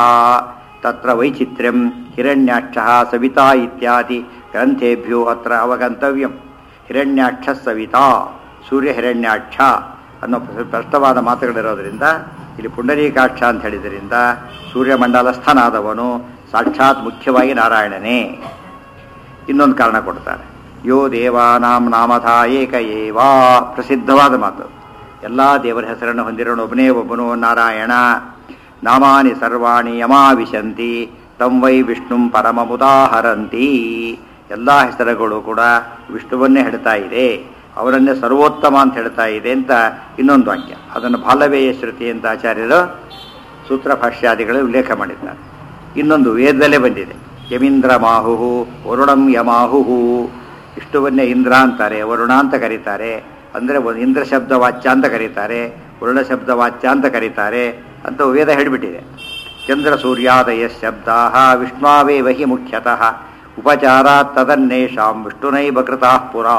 A: ತತ್ರ ವೈಚಿತ್ರ್ಯಂ ಹಿರಣ್ಯಾಕ್ಷ ಸವಿತಾ ಇತ್ಯಾದಿ ಗ್ರಂಥೇಭ್ಯೋ ಅತ್ರ ಅವಗಂತವ್ಯಂ ಹಿರಣ್ಯಾಕ್ಷ ಸವಿತಾ ಸೂರ್ಯ ಹಿರಣ್ಯಾಕ್ಷ ಅನ್ನೋ ಸ್ಪಷ್ಟವಾದ ಮಾತುಗಳಿರೋದ್ರಿಂದ ಇಲ್ಲಿ ಪುಂಡರೀಕಾಕ್ಷ ಅಂತ ಹೇಳಿದ್ರಿಂದ ಸೂರ್ಯಮಂಡಲಸ್ಥನಾದವನು ಸಾಕ್ಷಾತ್ ಮುಖ್ಯವಾಗಿ ನಾರಾಯಣನೇ ಇನ್ನೊಂದು ಕಾರಣ ಕೊಡ್ತಾರೆ ಯೋ ದೇವಾನಾಂ ನಾಮಧ ಏಕ ಏವಾ ಪ್ರಸಿದ್ಧವಾದ ಮಾತು ಎಲ್ಲ ದೇವರ ಹೆಸರನ್ನು ಹೊಂದಿರೋನು ಒಬ್ಬನೇ ಒಬ್ಬನು ನಾರಾಯಣ ನಾಮಾನಿ ಸರ್ವಾಣಿ ಯಮಾವಿಶಂತಿ ತಂ ವೈ ವಿಷ್ಣುಂ ಪರಮಮುದಾಹರಂತಿ ಎಲ್ಲ ಹೆಸರುಗಳು ಕೂಡ ವಿಷ್ಣುವನ್ನೇ ಹೇಳ್ತಾ ಇದೆ ಅವರನ್ನೇ ಸರ್ವೋತ್ತಮ ಅಂತ ಹೇಳ್ತಾ ಇದೆ ಅಂತ ಇನ್ನೊಂದು ವಾಕ್ಯ ಅದನ್ನು ಬಾಲವೇಯ ಶ್ರುತಿ ಅಂತ ಆಚಾರ್ಯರು ಸೂತ್ರ ಭಾಷ್ಯಾದಿಗಳು ಉಲ್ಲೇಖ ಮಾಡಿದ್ದಾರೆ ಇನ್ನೊಂದು ವೇದದಲ್ಲೇ ಬಂದಿದೆ ಯಮೀಂದ್ರ ಮಾಹುಹು ವರುಣಂ ಯಮಾಹುಹು ವಿಷ್ಣುವನ್ನೇ ಇಂದ್ರ ಅಂತಾರೆ ವರುಣ ಅಂತ ಕರೀತಾರೆ ಅಂದರೆ ಒಂದು ಇಂದ್ರ ಶಬ್ದ ವಾಚ್ಯ ಅಂತ ಕರೀತಾರೆ ವರುಣ ಶಬ್ದ ವಾಚ್ಯ ಅಂತ ಕರೀತಾರೆ ಅಂತ ವೇದ ಹೇಳಿಬಿಟ್ಟಿದೆ ಚಂದ್ರ ಸೂರ್ಯಾದಯ ಶಬ್ದಾ ವಿಷ್ಣಾವೇವ ಹಿ ಮುಖ್ಯತಃ ಉಪಚಾರ ತದನ್ನೇಷಾಂ ವಿಷ್ಣುನೈವ ಕೃತಃ ಪುರಾ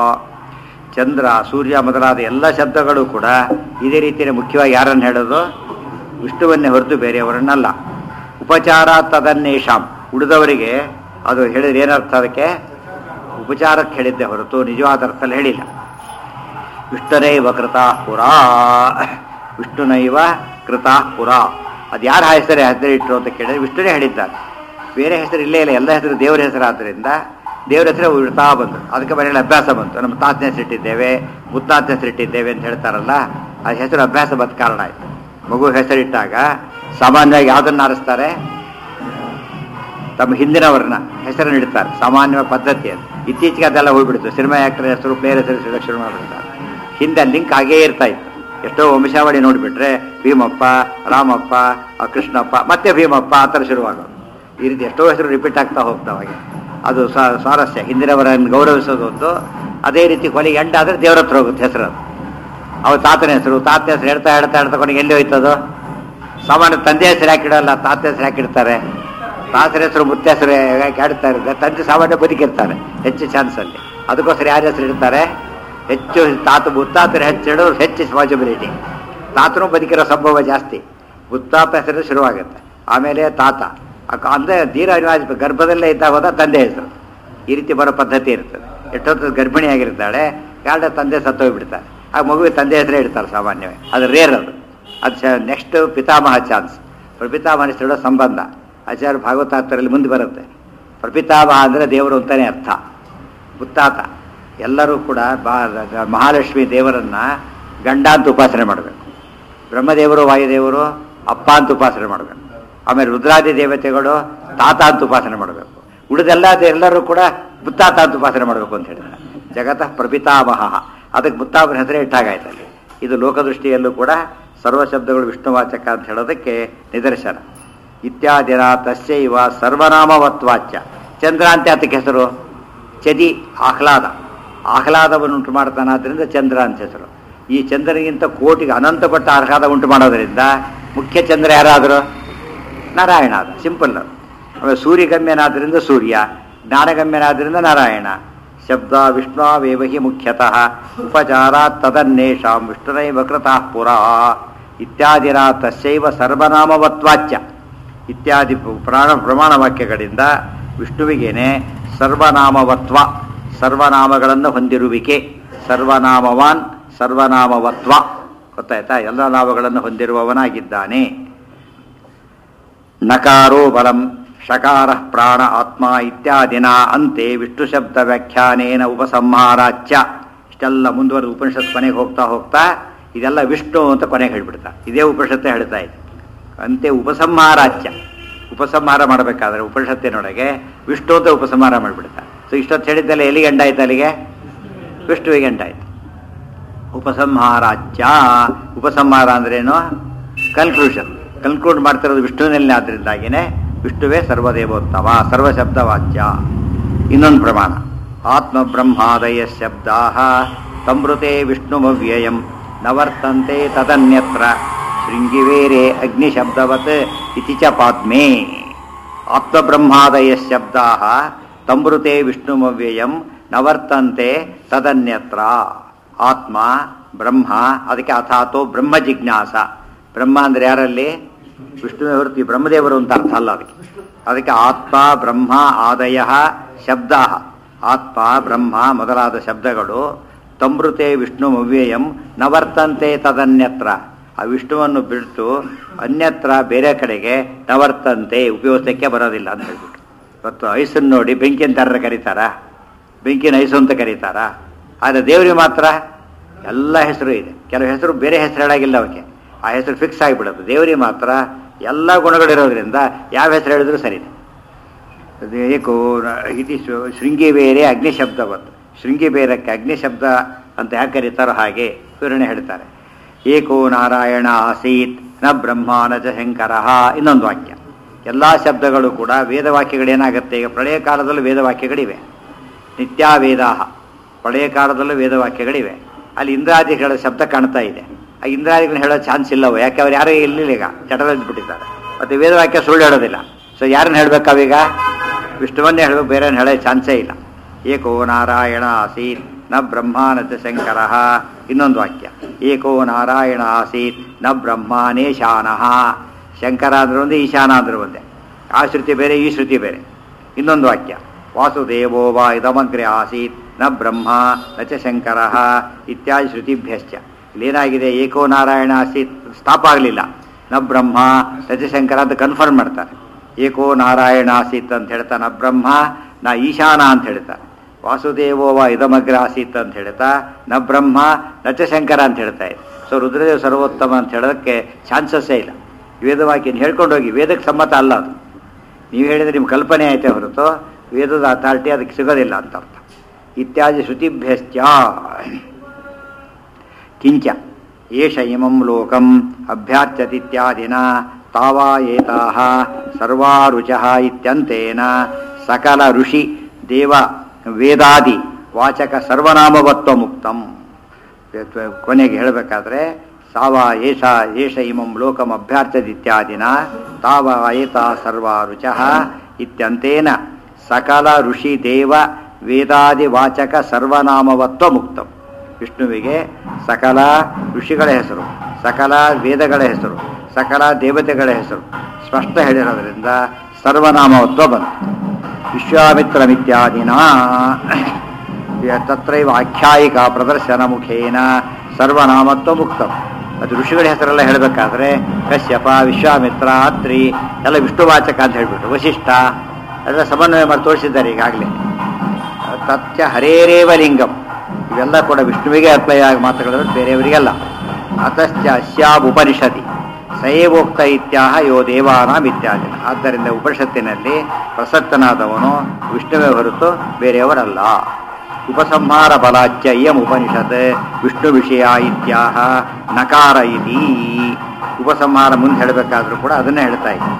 A: ಚಂದ್ರ ಸೂರ್ಯ ಮೊದಲಾದ ಎಲ್ಲ ಶಬ್ದಗಳು ಕೂಡ ಇದೇ ರೀತಿಯ ಮುಖ್ಯವಾಗಿ ಯಾರನ್ನು ಹೇಳೋದು ವಿಷ್ಣುವನ್ನೇ ಹೊರತು ಬೇರೆಯವರನ್ನಲ್ಲ ಉಪಚಾರ ತದನ್ನೇಷಾಂ ಉಳಿದವರಿಗೆ ಅದು ಹೇಳಿದ್ರೆ ಏನರ್ಥ ಅದಕ್ಕೆ ಉಪಚಾರಕ್ಕೆ ಹೇಳಿದ್ದೆ ಹೊರತು ನಿಜವಾದ ಅರ್ಥದಲ್ಲಿ ಹೇಳಿಲ್ಲ ವಿಷ್ಣುನೈವ ಕೃತಾ ಪುರಾ ವಿಷ್ಣುನೈವ ಕೃತಾ ಪುರಾ ಅದು ಯಾರ ಹೆಸರೇ ಹೆಸರಿಟ್ಟರು ಅಂತ ಕೇಳಿದ್ರೆ ವಿಷ್ಣುನೇ ಹೇಳಿದ್ದಾರೆ ಬೇರೆ ಹೆಸರು ಇಲ್ಲೇ ಇಲ್ಲ ಎಲ್ಲ ಹೆಸರು ದೇವರ ಹೆಸರು ಆದ್ದರಿಂದ ದೇವರ ಹೆಸರು ಇಡ್ತಾ ಬಂತು ಅದಕ್ಕೆ ಮನೆಯಲ್ಲಿ ಅಭ್ಯಾಸ ಬಂತು ನಮ್ಮ ತಾತನ ಹೆಸರಿಟ್ಟಿದ್ದೇವೆ ಮುತ್ತಾತನ ಹೆಸರಿಟ್ಟಿದ್ದೇವೆ ಅಂತ ಹೇಳ್ತಾರಲ್ಲ ಆ ಹೆಸರು ಅಭ್ಯಾಸ ಬಂದ ಕಾರಣ ಆಯಿತು ಮಗು ಹೆಸರಿಟ್ಟಾಗ ಸಾಮಾನ್ಯವಾಗಿ ಯಾವುದನ್ನು ಆರಿಸ್ತಾರೆ ತಮ್ಮ ಹಿಂದಿನವರನ್ನ ಹೆಸರನ್ನು ಇಡ್ತಾರೆ ಸಾಮಾನ್ಯ ಪದ್ಧತಿ ಅದು ಇತ್ತೀಚೆಗೆ ಅದೆಲ್ಲ ಹೋಗ್ಬಿಡ್ತು ಸಿನಿಮಾ ಆ್ಯಕ್ಟರ್ ಹೆಸರು ಪ್ಲೇಯರ್ ಹೆಸರು ಶುರು ಮಾಡಿಬಿಡ್ತಾರೆ ಹಿಂದೆ ಲಿಂಕ್ ಹಾಗೇ ಇರ್ತಾ ಇತ್ತು ಎಷ್ಟೋ ವಂಶಾವಳಿ ನೋಡಿಬಿಟ್ರೆ ಭೀಮಪ್ಪ ರಾಮಪ್ಪ ಆ ಕೃಷ್ಣಪ್ಪ ಮತ್ತೆ ಭೀಮಪ್ಪ ಆ ಥರ ಶುರುವಾಗೋದು ಈ ರೀತಿ ಎಷ್ಟೋ ಹೆಸರು ರಿಪೀಟ್ ಆಗ್ತಾ ಹೋಗ್ತಾವಾಗೆ ಅದು ಸ್ವ- ಸ್ವಾರಸ್ಯ ಹಿಂದಿನವರನ್ನು ಗೌರವಿಸೋದು ಒಂದು ಅದೇ ರೀತಿ ಕೊನೆಗೆ ಎಂಡ್ ಆದರೆ ದೇವ್ರ ಹತ್ರ ಹೋಗುತ್ತೆ ಹೆಸರು ಅದು ಅವ್ರ ತಾತನ ಹೆಸರು ತಾತನ ಹೆಸರು ಹೇಳ್ತಾ ಹೇಳ್ತಾ ಹೇಳ್ತಾ ಕೊನೆಗೆ ಎಲ್ಲಿ ಹೋಯ್ತದು ಸಾಮಾನ್ಯ ತಂದೆ ಹೆಸರು ಯಾಕಿಡಲ್ಲ ತಾತ ಹೆಸರು ಯಾಕಿಡ್ತಾರೆ ತಾತನ ಹೆಸರು ಮುತ್ತ ಹೆಸರು ಯಾಕೆ ಆಡ್ತಾ ಇರುತ್ತೆ ತಂದೆ ಸಾಮಾನ್ಯ ಬದುಕಿರ್ತಾರೆ ಹೆಚ್ಚು ಚಾನ್ಸಲ್ಲಿ ಅದಕ್ಕೋಸ್ಕರ ಯಾರ ಹೆಸರು ಇಡ್ತಾರೆ ಹೆಚ್ಚು ತಾತ ಮುತ್ತಾತರ ಹೆಚ್ಚು ಇಡೋರು ಹೆಚ್ಚು ಪಾಸಿಬಿಲಿಟಿ ತಾತನೂ ಬದುಕಿರೋ ಸಂಭವ ಜಾಸ್ತಿ ಮುತ್ತಾತ ಹೆಸರು ಶುರುವಾಗುತ್ತೆ ಆಮೇಲೆ ತಾತ ಅಕ- ಅಂದ್ರೆ ಧೀರ ಅನಿವಾರ್ಯ ಗರ್ಭದಲ್ಲೇ ಇದ್ದಾಗ ಹೋದ ತಂದೆ ಹೆಸರು ಈ ರೀತಿ ಬರೋ ಪದ್ಧತಿ ಇರ್ತದೆ ಎಷ್ಟೊತ್ತು ಗರ್ಭಿಣಿಯಾಗಿರ್ತಾಳೆ ಯಾರ ತಂದೆ ಸತ್ತೋಗ್ಬಿಡ್ತಾರೆ ಆ ಮಗುವಿಗೆ ತಂದೆ ಹೆಸರೇ ಇಡ್ತಾರೆ ಸಾಮಾನ್ಯವಾಗಿ ಅದು ರೇರ್ ಅದು ಅದು ನೆಕ್ಸ್ಟ್ ಪಿತಾಮಹ ಚಾನ್ಸ್ ಪ್ರಪಿತಾಮಹ ಹೆಸರಿಡೋ ಸಂಬಂಧ ಆಚಾರ್ಯ ಭಾಗವತಾರ್ಥರಲ್ಲಿ ಮುಂದೆ ಬರುತ್ತೆ ಪ್ರಪಿತಾಮಹ ಅಂದರೆ ದೇವರು ಅಂತಾನೆ ಅರ್ಥ ಮುತ್ತಾತ ಎಲ್ಲರೂ ಕೂಡ ಬಾ- ಮಹಾಲಕ್ಷ್ಮಿ ದೇವರನ್ನ ಗಂಡ ಅಂತ ಉಪಾಸನೆ ಮಾಡಬೇಕು ಬ್ರಹ್ಮದೇವರು ವಾಯುದೇವರು ಅಪ್ಪ ಅಂತ ಉಪಾಸನೆ ಮಾಡಬೇಕು ಆಮೇಲೆ ರುದ್ರಾದಿ ದೇವತೆಗಳು ತಾತ ಅಂತ ಉಪಾಸನೆ ಮಾಡಬೇಕು ಉಳಿದೆಲ್ಲ ಎಲ್ಲರೂ ಕೂಡ ಮುತ್ತಾತ ಅಂತ ಉಪಾಸನೆ ಮಾಡಬೇಕು ಅಂತ ಹೇಳಿದ್ದಾರೆ ಜಗತಃ ಪ್ರಪಿತಾಮಹ ಅದಕ್ಕೆ ಮುತ್ತಾಪನ ಹೆಸರೇ ಇಟ್ಟಾಗಾಯ್ತು ಅಲ್ಲಿ ಇದು ಲೋಕದೃಷ್ಟಿಯಲ್ಲೂ ಕೂಡ ಸರ್ವ ಶಬ್ದಗಳು ವಿಷ್ಣುವಾಚಕ ಅಂತ ಹೇಳೋದಕ್ಕೆ ನಿದರ್ಶನ ಇತ್ಯಾದಿನ ತಸ್ಯೈವ ಸರ್ವನಾಮವತ್ವಾಚ್ಯ ಚಂದ್ರ ಅಂತ ಅದಕ್ಕೆ ಹೆಸರು ಚದಿ ಆಹ್ಲಾದ ಆಹ್ಲಾದವನ್ನು ಉಂಟು ಮಾಡ್ತಾನಾದ್ರಿಂದ ಚಂದ್ರ ಅಂತ ಹೆಸರು ಈ ಚಂದ್ರನಿಗಿಂತ ಕೋಟಿಗೆ ಅನಂತ ಪಟ್ಟ ಆಹ್ಲಾದ ಉಂಟು ಮಾಡೋದರಿಂದ ಮುಖ್ಯ ಚಂದ್ರ ಯಾರಾದರು ನಾರಾಯಣ ಅದು ಸಿಂಪಲ್ ಅದು ಆಮೇಲೆ ಸೂರ್ಯಗಮ್ಯನಾದ್ರಿಂದ ಸೂರ್ಯ ಜ್ಞಾನಗಮ್ಯನಾದ್ರಿಂದ ನಾರಾಯಣ ಶಬ್ದ ವಿಷ್ಣುವೇವಹಿ ಮುಖ್ಯತಃ ಉಪಚಾರ ತದನ್ನೇಷಾಂ ವಿಷ್ಣುನೈವ ಕೃತಃ ಪುರ ಇತ್ಯಾದಿನ ತಸ್ಯೈವ ಸರ್ವನಾಮವತ್ವಾಚ್ಯ ಇತ್ಯಾದಿ ಪ್ರಾಣ ಪ್ರಮಾಣ ವಾಕ್ಯಗಳಿಂದ ವಿಷ್ಣುವಿಗೇನೆ ಸರ್ವನಾಮವತ್ವ ಸರ್ವನಾಮಗಳನ್ನು ಹೊಂದಿರುವಿಕೆ ಸರ್ವನಾಮವಾನ್ ಸರ್ವನಾಮವತ್ವ ಗೊತ್ತಾಯ್ತಾ ಎಲ್ಲ ನಾಮಗಳನ್ನು ಹೊಂದಿರುವವನಾಗಿದ್ದಾನೆ ನಕಾರೋ ಬಲಂ ಶಕಾರ ಪ್ರಾಣ ಆತ್ಮ ಇತ್ಯಾದಿನ ಅಂತೆ ವಿಷ್ಣು ಶಬ್ದ ವ್ಯಾಖ್ಯಾನೇನ ಉಪಸಂಹಾರಾಚ್ಯ ಇಷ್ಟೆಲ್ಲ ಮುಂದುವರೆದು ಉಪನಿಷತ್ ಕೊನೆಗೆ ಹೋಗ್ತಾ ಹೋಗ್ತಾ ಇದೆಲ್ಲ ವಿಷ್ಣು ಅಂತ ಕೊನೆಗೆ ಹೇಳ್ಬಿಡ್ತಾ ಇದೇ ಉಪನಿಷತ್ತೆ ಹೇಳ್ತಾ ಇದೆ ಅಂತೆ ಉಪಸಂಹಾರಾಚ್ಯ ಉಪಸಂಹಾರ ಮಾಡಬೇಕಾದ್ರೆ ಉಪನಿಷತ್ತಿನೊಳಗೆ ವಿಷ್ಣು ಅಂತ ಉಪಸಂಹಾರ ಮಾಡಿಬಿಡ್ತಾ ಸೊ ಇಷ್ಟೊತ್ತು ಹೇಳಿದ್ದಲ್ಲ ಎಲ್ಲಿಗೆ ಎಂಡಾಯ್ತು ಅಲ್ಲಿಗೆ ವಿಷ್ಣುವಿಗೆ ಎಂಡಾಯ್ತು ಉಪಸಂಹಾರಾಚ್ಯ ಉಪಸಂಹಾರ ಅಂದ್ರೇನು ಕನ್ಕ್ಲೂಷನ್ ಕನ್ಕ್ಲೂಡ್ ಮಾಡ್ತಿರೋದು ವಿಷ್ಣುವಿನಲ್ಲಿ ಆದ್ರಿಂದಾಗಿನೇ ವಿಷ್ಣುವೇ ಸರ್ವದೇವೋತ್ತಮ ಸರ್ವಶಬ್ದವಾಚ್ಯ ಇನ್ನೊಂದು ಪ್ರಮಾಣ ಆತ್ಮ ಬ್ರಹ್ಮಾದಯ ಶಬ್ದಾ ತಮೃತೆ ವಿಷ್ಣುಮವ್ಯಯಂ ನವರ್ತಂತೆ ತದನ್ಯತ್ರ ಶೃಂಗಿವೇರೆ ಅಗ್ನಿಶಬ್ದವತ್ ಇತಿ ಚ ಪಾದ್ಮೇ ಆತ್ಮಬ್ರಹ್ಮಾದಯ ಶಬ್ದಾ ತಮೃತೆ ವಿಷ್ಣುಮವ್ಯಯಂ ನವರ್ತಂತೆ ತದನ್ಯತ್ರ ಆತ್ಮ ಬ್ರಹ್ಮ ಅದಕ್ಕೆ ಅಥಾತೋ ಬ್ರಹ್ಮ ಜಿಜ್ಞಾಸ ಬ್ರಹ್ಮ ಅಂದ್ರೆ ಯಾರಲ್ಲಿ ವಿಷ್ಣುವೇ ಹೊರತು ಈ ಬ್ರಹ್ಮದೇವರು ಅಂತ ಅರ್ಥ ಅಲ್ಲ ಅದಕ್ಕೆ ಅದಕ್ಕೆ ಆತ್ಮ ಬ್ರಹ್ಮ ಆದಯ ಶಬ್ದ ಆತ್ಮ ಬ್ರಹ್ಮ ಮೊದಲಾದ ಶಬ್ದಗಳು ತಮೃತೆ ವಿಷ್ಣು ಅವ್ಯಯಂ ನವರ್ತಂತೆ ತದನ್ಯತ್ರ ಆ ವಿಷ್ಣುವನ್ನು ಬಿಟ್ಟು ಅನ್ಯತ್ರ ಬೇರೆ ಕಡೆಗೆ ನವರ್ತಂತೆ ಉಪಯೋಗಕ್ಕೆ ಬರೋದಿಲ್ಲ ಅಂತ ಹೇಳ್ಬಿಟ್ಟು ಇವತ್ತು ಐಸನ್ನು ನೋಡಿ ಬೆಂಕಿ ಅಂತ ಕರೀತಾರ ಬೆಂಕಿನ ಐಸು ಅಂತ ಕರೀತಾರ ಆದರೆ ದೇವರಿಗೆ ಮಾತ್ರ ಎಲ್ಲ ಹೆಸರು ಇದೆ ಕೆಲವು ಹೆಸರು ಬೇರೆ ಹೆಸರು ಹೇಳಾಗಿಲ್ಲ ಅವಕ್ಕೆ ಆ ಹೆಸರು ಫಿಕ್ಸ್ ಆಗಿಬಿಡುತ್ತೆ ದೇವರಿಗೆ ಮಾತ್ರ ಎಲ್ಲ ಗುಣಗಳಿರೋದ್ರಿಂದ ಯಾವ ಹೆಸರು ಹೇಳಿದ್ರು ಸರಿ ಅದು ಏಕೋ ಇತಿ ಶೃ- ಶೃಂಗಿ ಬೇರೆ ಅಗ್ನಿ ಶಬ್ದವತ್ತು ಶೃಂಗಿ ಬೇರಕ್ಕೆ ಅಗ್ನಿ ಶಬ್ದ ಅಂತ ಯಾಕೆ ಕರೀತಾರೋ ಹಾಗೆ ವಿವರಣೆ ಹೇಳ್ತಾರೆ ಏಕೋ ನಾರಾಯಣ ಆಸೀತ್ ನ ಬ್ರಹ್ಮ ನ ಚ ಶಂಕರ ಇನ್ನೊಂದು ವಾಕ್ಯ ಎಲ್ಲ ಶಬ್ದಗಳು ಕೂಡ ವೇದವಾಕ್ಯಗಳೇನಾಗುತ್ತೆ ಈಗ ಪ್ರಳಯ ಕಾಲದಲ್ಲೂ ವೇದವಾಕ್ಯಗಳಿವೆ ನಿತ್ಯಾವೇದಾಹ ಪ್ರಳಯ ಕಾಲದಲ್ಲೂ ವೇದವಾಕ್ಯಗಳಿವೆ ಅಲ್ಲಿ ಇಂದ್ರಾದಿಗಳ ಶಬ್ದ ಕಾಣ್ತಾ ಇದೆ ಆ ಇಂದ್ರಾದಿಗಳನ್ನ ಹೇಳೋ ಚಾನ್ಸ್ ಇಲ್ಲವೋ ಯಾಕೆ ಅವ್ರು ಯಾರೂ ಇಲ್ಲಿಲ್ಲ ಈಗ ಚಟದಲ್ಲಿ ಬಿಟ್ಟಿದ್ದಾರೆ ಮತ್ತೆ ವೇದವಾಕ್ಯ ಸುಳ್ಳು ಹೇಳೋದಿಲ್ಲ ಸೊ ಯಾರನ್ನ ಹೇಳ್ಬೇಕು ಅವೀಗ ವಿಷ್ಣುವನ್ನೇ ಹೇಳಬೇಕು ಬೇರೆ ಹೇಳೋ ಚಾನ್ಸೇ ಇಲ್ಲ ಏಕೋ ನಾರಾಯಣ ಆಸೀತ್ ನ ಬ್ರಹ್ಮ ನ ಚ ಶಂಕರ ಇನ್ನೊಂದು ವಾಕ್ಯ ಏಕೋ ನಾರಾಯಣ ಆಸೀತ್ ನ ಬ್ರಹ್ಮಾನೇಶಾನಃ ಶಂಕರ ಅಂದ್ರೆ ಒಂದೇ ಈಶಾನ ಅಂದ್ರೆ ಒಂದೇ ಆ ಶ್ರುತಿ ಬೇರೆ ಈ ಶ್ರುತಿ ಬೇರೆ ಇನ್ನೊಂದು ವಾಕ್ಯ ವಾಸುದೇವೋ ವಾ ಇದಮಗ್ರೆ ಆಸೀತ್ ನ ಬ್ರಹ್ಮ ನ ಚ ಶಂಕರ ಇತ್ಯಾದಿ ಶ್ರುತಿಭ್ಯಶ್ಚ ಇಲ್ಲೇನಾಗಿದೆ ಏಕೋ ನಾರಾಯಣ ಆಸೀತ್ ಸ್ಟಾಪ್ ಆಗಲಿಲ್ಲ ನ ಬ್ರಹ್ಮ ನ ಚ ಶಂಕರ ಅಂತ ಕನ್ಫರ್ಮ್ ಮಾಡ್ತಾರೆ ಏಕೋ ನಾರಾಯಣ ಆಸೀತ್ ಅಂತ ಹೇಳ್ತಾ ನ ಬ್ರಹ್ಮ ನ ಈಶಾನ ಅಂತ ಹೇಳ್ತಾರೆ ವಾಸುದೇವೋ ವಾ ಇದಮಗ್ರ ಆಸೀತ್ ಅಂತ ಹೇಳ್ತಾ ನ ಬ್ರಹ್ಮ ನ ಚ ಶಂಕರ ಅಂತ ಹೇಳ್ತಾ ಇದೆ ಸೊ ರುದ್ರದೇವ್ ಸರ್ವೋತ್ತಮ ಅಂತ ಹೇಳೋದಕ್ಕೆ ಚಾನ್ಸಸ್ಸೇ ಇಲ್ಲ ವೇದವಾಕ್ಯನ ಹೇಳ್ಕೊಂಡು ಹೋಗಿ ವೇದಕ್ಕೆ ಸಮ್ಮತ ಅಲ್ಲ ಅದು ನೀವು ಹೇಳಿದ್ರೆ ನಿಮ್ಮ ಕಲ್ಪನೆ ಐತೆ ಹೊರತು ವೇದದ ಅಥಾರಿಟಿ ಅದಕ್ಕೆ ಸಿಗೋದಿಲ್ಲ ಅಂತ ಅರ್ಥ ಇತ್ಯಾದಿ ಶ್ರುತಿಭ್ಯಶ್ಚ ಕಿಂಚ ಏಷ ಇಮಂ ಲೋಕಂ ಅಭ್ಯಾರ್ಚತಿತ್ಯಾದಿನ ತಾವಾ ಏತಾಹ ಸರ್ವಾರುಚಃ ಇತ್ಯಂತೇನ ಸಕಲ ಋಷಿ ದೇವ ವೇದಾದಿ ವಾಚಕ ಸರ್ವನಾಮವತ್ವ ಮುಕ್ತಂ ಕೊನೆಗೆ ಹೇಳಬೇಕಾದ್ರೆ ಸಾವ ಏಷ ಏಷ ಇಮಂ ಲೋಕಂ ಅಭ್ಯಾರ್ಚದಿತ್ಯಾದಿನ ತಾವ ಏತ ಸರ್ವಾರುಚಃ ಇತ್ಯಂತೇನ ಸಕಲ ಋಷಿ ದೇವ ವೇದಾದಿ ವಾಚಕ ಸರ್ವನಾಮವತ್ವ ಮುಕ್ತಂ ವಿಷ್ಣುವಿಗೆ ಸಕಲ ಋಷಿಗಳ ಹೆಸರು ಸಕಲ ವೇದಗಳ ಹೆಸರು ಸಕಲ ದೇವತೆಗಳ ಹೆಸರು ಸ್ಪಷ್ಟ ಹೇಳಿರೋದ್ರಿಂದ ಸರ್ವನಾಮವತ್ವ ಬಂತು ವಿಶ್ವಾಮಿತ್ರಮಿತ್ಯಾದಿನ ತತ್ರೈವ ಆಖ್ಯಾಯಿಕ ಪ್ರದರ್ಶನ ಮುಖೇನ ಸರ್ವನಾಮತ್ವ ಮುಕ್ತ ಅದು ಋಷಿಗಳ ಹೆಸರೆಲ್ಲ ಹೇಳಬೇಕಾದ್ರೆ ಕಶ್ಯಪ ವಿಶ್ವಾಮಿತ್ರ ಅತ್ರಿ ಎಲ್ಲ ವಿಷ್ಣುವಾಚಕ ಅಂತ ಹೇಳ್ಬಿಟ್ಟು ವಶಿಷ್ಠ ಎಲ್ಲ ಸಮನ್ವಯ ಮಾಡಿ ತೋರಿಸಿದ್ದಾರೆ ಈಗಾಗಲೇ ತತ್ಯ ಹರೇರೇವ ಲಿಂಗಂ ಇವೆಲ್ಲ ಕೂಡ ವಿಷ್ಣುವಿಗೆ ಅಪ್ಲೈ ಆಗಿ ಮಾತುಗಳು ಬೇರೆಯವರಿಗೆಲ್ಲ ಅತಶ್ಚ ಅಸ್ಯಾಬ್ ಉಪನಿಷದಿ ಸೈವೋಕ್ತ ಇತ್ಯಾಹ ಯೋ ದೇವಾನಾಂ ಇತ್ಯಾದಿ ಆದ್ದರಿಂದ ಉಪನಿಷತ್ತಿನಲ್ಲಿ ಪ್ರಸಕ್ತನಾದವನು ವಿಷ್ಣುವೇ ಹೊರತು ಬೇರೆಯವರಲ್ಲ ಉಪಸಂಹಾರ ಬಲಾಚ್ಯ ಇಯಂ ಉಪನಿಷತ್ ವಿಷ್ಣು ವಿಷಯ ಇತ್ಯಾಹ ನಕಾರ ಇತಿ ಉಪಸಂಹಾರ ಮುಂದೆ ಹೇಳಬೇಕಾದ್ರೂ ಕೂಡ ಅದನ್ನೇ ಹೇಳ್ತಾ ಇದೆ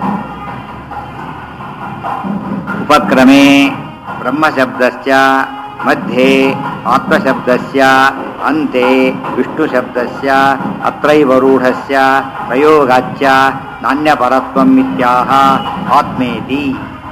A: ಉಪಕ್ರಮೆ ಬ್ರಹ್ಮಶಬ್ದಶ್ಚ ಮಧ್ಯೆ ಆತ್ಮಶಬ್ದಸ್ಯ ಅಂತೆ ವಿಷ್ಣುಶಬ್ದಸ್ಯ ಅತ್ರೈವ ರೂಢಸ್ಯ ಪ್ರಯೋಗಾಚ್ಯ ನಾಣ್ಯಪರತ್ವಂ ಇತ್ಯಾಹ ಆತ್ಮೇತಿ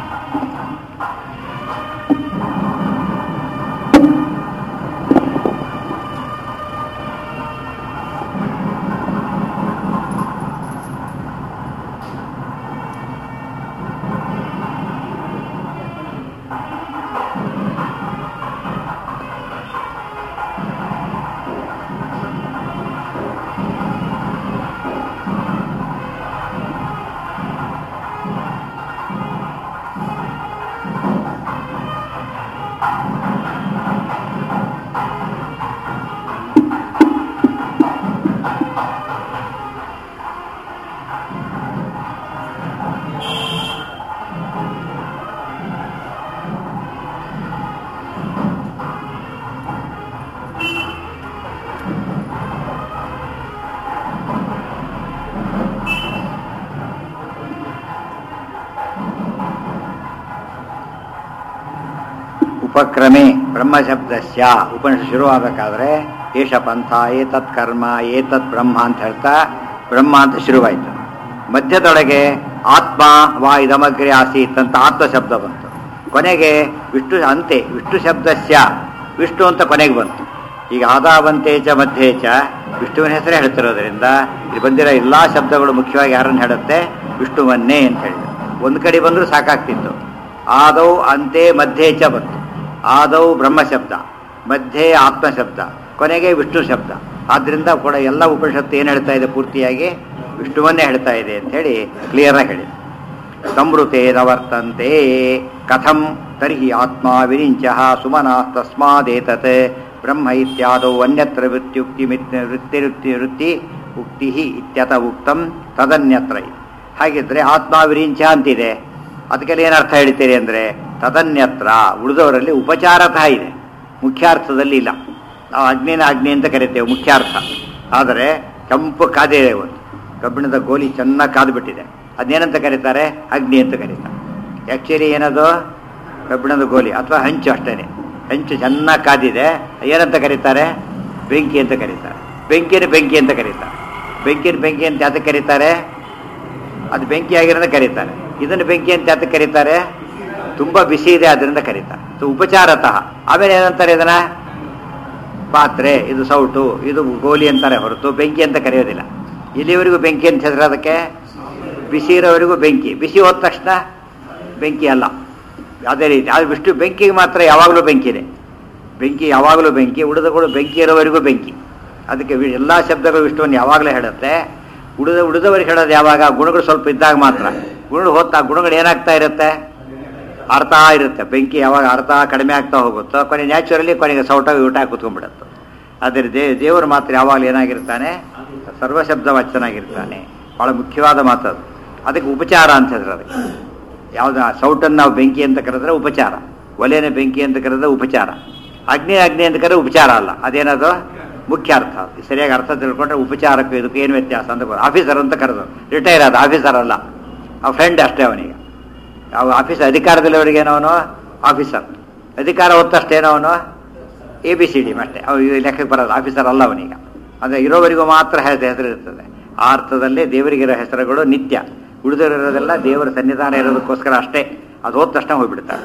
A: ಉಪಕ್ರಮೆ ಬ್ರಹ್ಮಶಬ್ದಸ್ಯ ಉಪನಿಷತ್ ಶುರುವಾಗಬೇಕಾದ್ರೆ ಏಷ ಪಂಥ ಏತತ್ ಕರ್ಮ ಏತತ್ ಬ್ರಹ್ಮ ಅಂತ ಹೇಳ್ತಾ ಬ್ರಹ್ಮ ಅಂತ ಶುರುವಾಯಿತು ಮಧ್ಯದೊಳಗೆ ಆತ್ಮ ವಾ ಇದಮಗ್ರೆ ಆಸೀತ್ ಅಂತ ಆತ್ಮ ಶಬ್ದ ಬಂತು ಕೊನೆಗೆ ವಿಷ್ಣು ಅಂತೆ ವಿಷ್ಣು ಶಬ್ದಸ್ಯ ವಿಷ್ಣು ಅಂತ ಕೊನೆಗೆ ಬಂತು ಈಗ ಆದಾವಂತೆ ಚ ಮಧ್ಯೆ ಚ ವಿಷ್ಣುವಿನ ಹೆಸರೇ ಹೇಳ್ತಿರೋದ್ರಿಂದ ಇಲ್ಲಿ ಬಂದಿರೋ ಎಲ್ಲಾ ಶಬ್ದಗಳು ಮುಖ್ಯವಾಗಿ ಯಾರನ್ನು ಹೇಳುತ್ತೆ ವಿಷ್ಣುವನ್ನೇ ಅಂತ ಹೇಳಿ ಒಂದು ಕಡೆ ಬಂದರೂ ಸಾಕಾಗ್ತಿತ್ತು ಆದೌ ಅಂತೆ ಮಧ್ಯೆ ಚ ಬಂತು ಆದೌ ಬ್ರಹ್ಮ ಶಬ್ದ ಮಧ್ಯೆ ಆತ್ಮ ಶಬ್ದ ಕೊನೆಗೆ ವಿಷ್ಣು ಶಬ್ದ ಆದ್ರಿಂದ ಕೂಡ ಎಲ್ಲ ಉಪನಿಷತ್ತು ಏನು ಹೇಳ್ತಾ ಇದೆ ಪೂರ್ತಿಯಾಗಿ ವಿಷ್ಣುವನ್ನೇ ಹೇಳ್ತಾ ಇದೆ ಅಂತ ಹೇಳಿ ಕ್ಲಿಯರ್ ಆಗಿ ಹೇಳಿ ಸಂವೃತೇದವರ್ತಂತೆ ಕಥಂ ತರ್ಹಿ ಆತ್ಮ ವಿರಿಂಚ ಸುಮನಾಸ್ತಸ್ಮಾದೇತತ್ ಬ್ರಹ್ಮ ಇತ್ಯಾದೌ ಅನ್ಯತ್ರ ವೃತ್ಯುಕ್ತಿ ವೃತ್ತಿ ವೃತ್ತಿ ಉಕ್ತಿ ಇತ್ಯತ ಉಕ್ತಂ ತದನ್ಯತ್ರ ಹಾಗಿದ್ರೆ ಆತ್ಮ ವಿರಿಂಚ ಅಂತಿದೆ ಅದಕ್ಕೆಲ್ಲ ಏನರ್ಥ ಹೇಳ್ತೀರಿ ಅಂದರೆ ತದನ್ಯತ್ರ ಉಳಿದವರಲ್ಲಿ ಉಪಚಾರತಃ ಇದೆ ಮುಖ್ಯಾರ್ಥದಲ್ಲಿ ಇಲ್ಲ ನಾವು ಅಗ್ನಿನ ಅಗ್ನಿ ಅಂತ ಕರಿತೇವೆ ಮುಖ್ಯಾರ್ಥ ಆದರೆ ಕೆಂಪು ಕಾದಿದೆ ಒಂದು ಕಬ್ಬಿಣದ ಗೋಲಿ ಚೆನ್ನಾಗಿ ಕಾದು ಬಿಟ್ಟಿದೆ ಅದನ್ನೇನಂತ ಕರೀತಾರೆ ಅಗ್ನಿ ಅಂತ ಕರೀತಾರೆ ಆ್ಯಕ್ಚುಲಿ ಏನದು ಕಬ್ಬಿಣದ ಗೋಲಿ ಅಥವಾ ಹಂಚು ಅಷ್ಟೇನೆ ಹಂಚು ಚೆನ್ನಾಗಿ ಕಾದಿದೆ ಏನಂತ ಕರೀತಾರೆ ಬೆಂಕಿ ಅಂತ ಕರೀತಾರೆ ಬೆಂಕಿನ ಬೆಂಕಿ ಅಂತ ಕರೀತಾರೆ ಬೆಂಕಿನ ಬೆಂಕಿ ಅಂತ ಯಾತಕ್ಕೆ ಕರೀತಾರೆ ಅದು ಬೆಂಕಿ ಆಗಿರೋದ ಕರೀತಾರೆ ಇದನ್ನು ಬೆಂಕಿ ಅಂತ ಯಾತಕ್ಕೆ ಕರೀತಾರೆ ತುಂಬಾ ಬಿಸಿ ಇದೆ ಅದರಿಂದ ಕರೀತಾರೆ ಸೊ ಉಪಚಾರತಃ ಆಮೇಲೆ ಏನಂತಾರೆ ಇದನ್ನ ಪಾತ್ರೆ ಇದು ಸೌಟು ಇದು ಗೋಲಿ ಅಂತಾರೆ ಹೊರತು ಬೆಂಕಿ ಅಂತ ಕರೆಯೋದಿಲ್ಲ ಇಲ್ಲಿವರೆಗೂ ಬೆಂಕಿ ಅಂತ ಹೆಸರು ಅದಕ್ಕೆ ಬಿಸಿ ಇರೋವರೆಗೂ ಬೆಂಕಿ ಬಿಸಿ ಹೋದ ತಕ್ಷಣ ಬೆಂಕಿ ಅಲ್ಲ ಅದೇ ರೀತಿ ಅದು ವಿಷ್ಣು ಬೆಂಕಿಗೆ ಮಾತ್ರ ಯಾವಾಗಲೂ ಬೆಂಕಿ ಇದೆ ಬೆಂಕಿ ಯಾವಾಗಲೂ ಬೆಂಕಿ ಉಳಿದಗಳು ಬೆಂಕಿ ಇರೋವರೆಗೂ ಬೆಂಕಿ ಅದಕ್ಕೆ ವಿ- ಎಲ್ಲಾ ಶಬ್ದಗಳು ವಿಷ್ಣುವನ್ನು ಯಾವಾಗಲೂ ಹೇಳುತ್ತೆ ಉಳಿದ ಉಳಿದವರಿಗೆ ಹೇಳೋದು ಯಾವಾಗ ಗುಣಗಳು ಸ್ವಲ್ಪ ಇದ್ದಾಗ ಮಾತ್ರ ಗುಣಗಳು ಹೋಗ್ತಾ ಗುಣಗಳು ಏನಾಗ್ತಾ ಇರುತ್ತೆ ಅರ್ಥ ಇರುತ್ತೆ ಬೆಂಕಿ ಯಾವಾಗ ಅರ್ಥ ಕಡಿಮೆ ಆಗ್ತಾ ಹೋಗುತ್ತೋ ಕೊನೆ ನ್ಯಾಚುರಲಿ ಕೊನೆಗೆ ಸೌಟ ಊಟ ಕೂತ್ಕೊಂಡ್ಬಿಡುತ್ತೆ ಆದರೆ ದೇ ದೇವರು ಮಾತ್ರ ಯಾವಾಗಲೂ ಏನಾಗಿರ್ತಾನೆ ಸರ್ವಶಬ್ದ ವಚನಾಗಿರ್ತಾನೆ ಬಹಳ ಮುಖ್ಯವಾದ ಮಾತದು ಅದಕ್ಕೆ ಉಪಚಾರ ಅಂತ ಹೇಳಿದ್ರೆ ಅದಕ್ಕೆ ಯಾವ್ದು ಸೌಟನ್ನು ನಾವು ಬೆಂಕಿ ಅಂತ ಕರೆದ್ರೆ ಉಪಚಾರ ಒಲೆನ ಬೆಂಕಿ ಅಂತ ಕರೆದ್ರೆ ಉಪಚಾರ ಅಗ್ನಿ ಅಗ್ನಿ ಅಂತ ಕರೆದ್ರೆ ಉಪಚಾರ ಅಲ್ಲ ಅದೇನದು ಮುಖ್ಯ ಅರ್ಥ ಅದು. ಸರಿಯಾಗಿ ಅರ್ಥ ತಿಳ್ಕೊಂಡ್ರೆ ಉಪಚಾರಕ್ಕೂ ಇದಕ್ಕೂ ಏನು ವ್ಯತ್ಯಾಸ ಅಂತ ಗೊತ್ತು. ಆಫೀಸರ್ ಅಂತ ಕರೆದು ರಿಟೈರ್ ಆದ ಆಫೀಸರ್ ಅಲ್ಲ ಆ ಫ್ರೆಂಡ್ ಅಷ್ಟೇ ಅವನಿಗೆ ಯಾವ ಆಫೀಸ್ ಅಧಿಕಾರದಲ್ಲಿವರೆಗೇನೋ ಅವನು ಆಫೀಸರ್ ಅಧಿಕಾರ ಹೊತ್ತಷ್ಟೇನೋ ಅವನು ಎ ಬಿ ಸಿ ಡಿ ಅಷ್ಟೇ ಅವ ಈ ಲೆಕ್ಕಕ್ಕೆ ಬರೋದು ಆಫೀಸರ್ ಅಲ್ಲ ಅವನೀಗ ಅಂದರೆ ಇರೋವರೆಗೂ ಮಾತ್ರ ಹೆ- ಹೆಸರು ಇರ್ತದೆ ಆ ಅರ್ಥದಲ್ಲಿ ದೇವರಿಗಿರೋ ಹೆಸರುಗಳು ನಿತ್ಯ ಉಳಿದಿರೋದೆಲ್ಲ ದೇವರ ಸನ್ನಿಧಾನ ಇರೋದಕ್ಕೋಸ್ಕರ ಅಷ್ಟೇ ಅದು ಹೋದ ತಕ್ಷಣ ಹೋಗ್ಬಿಡ್ತಾರೆ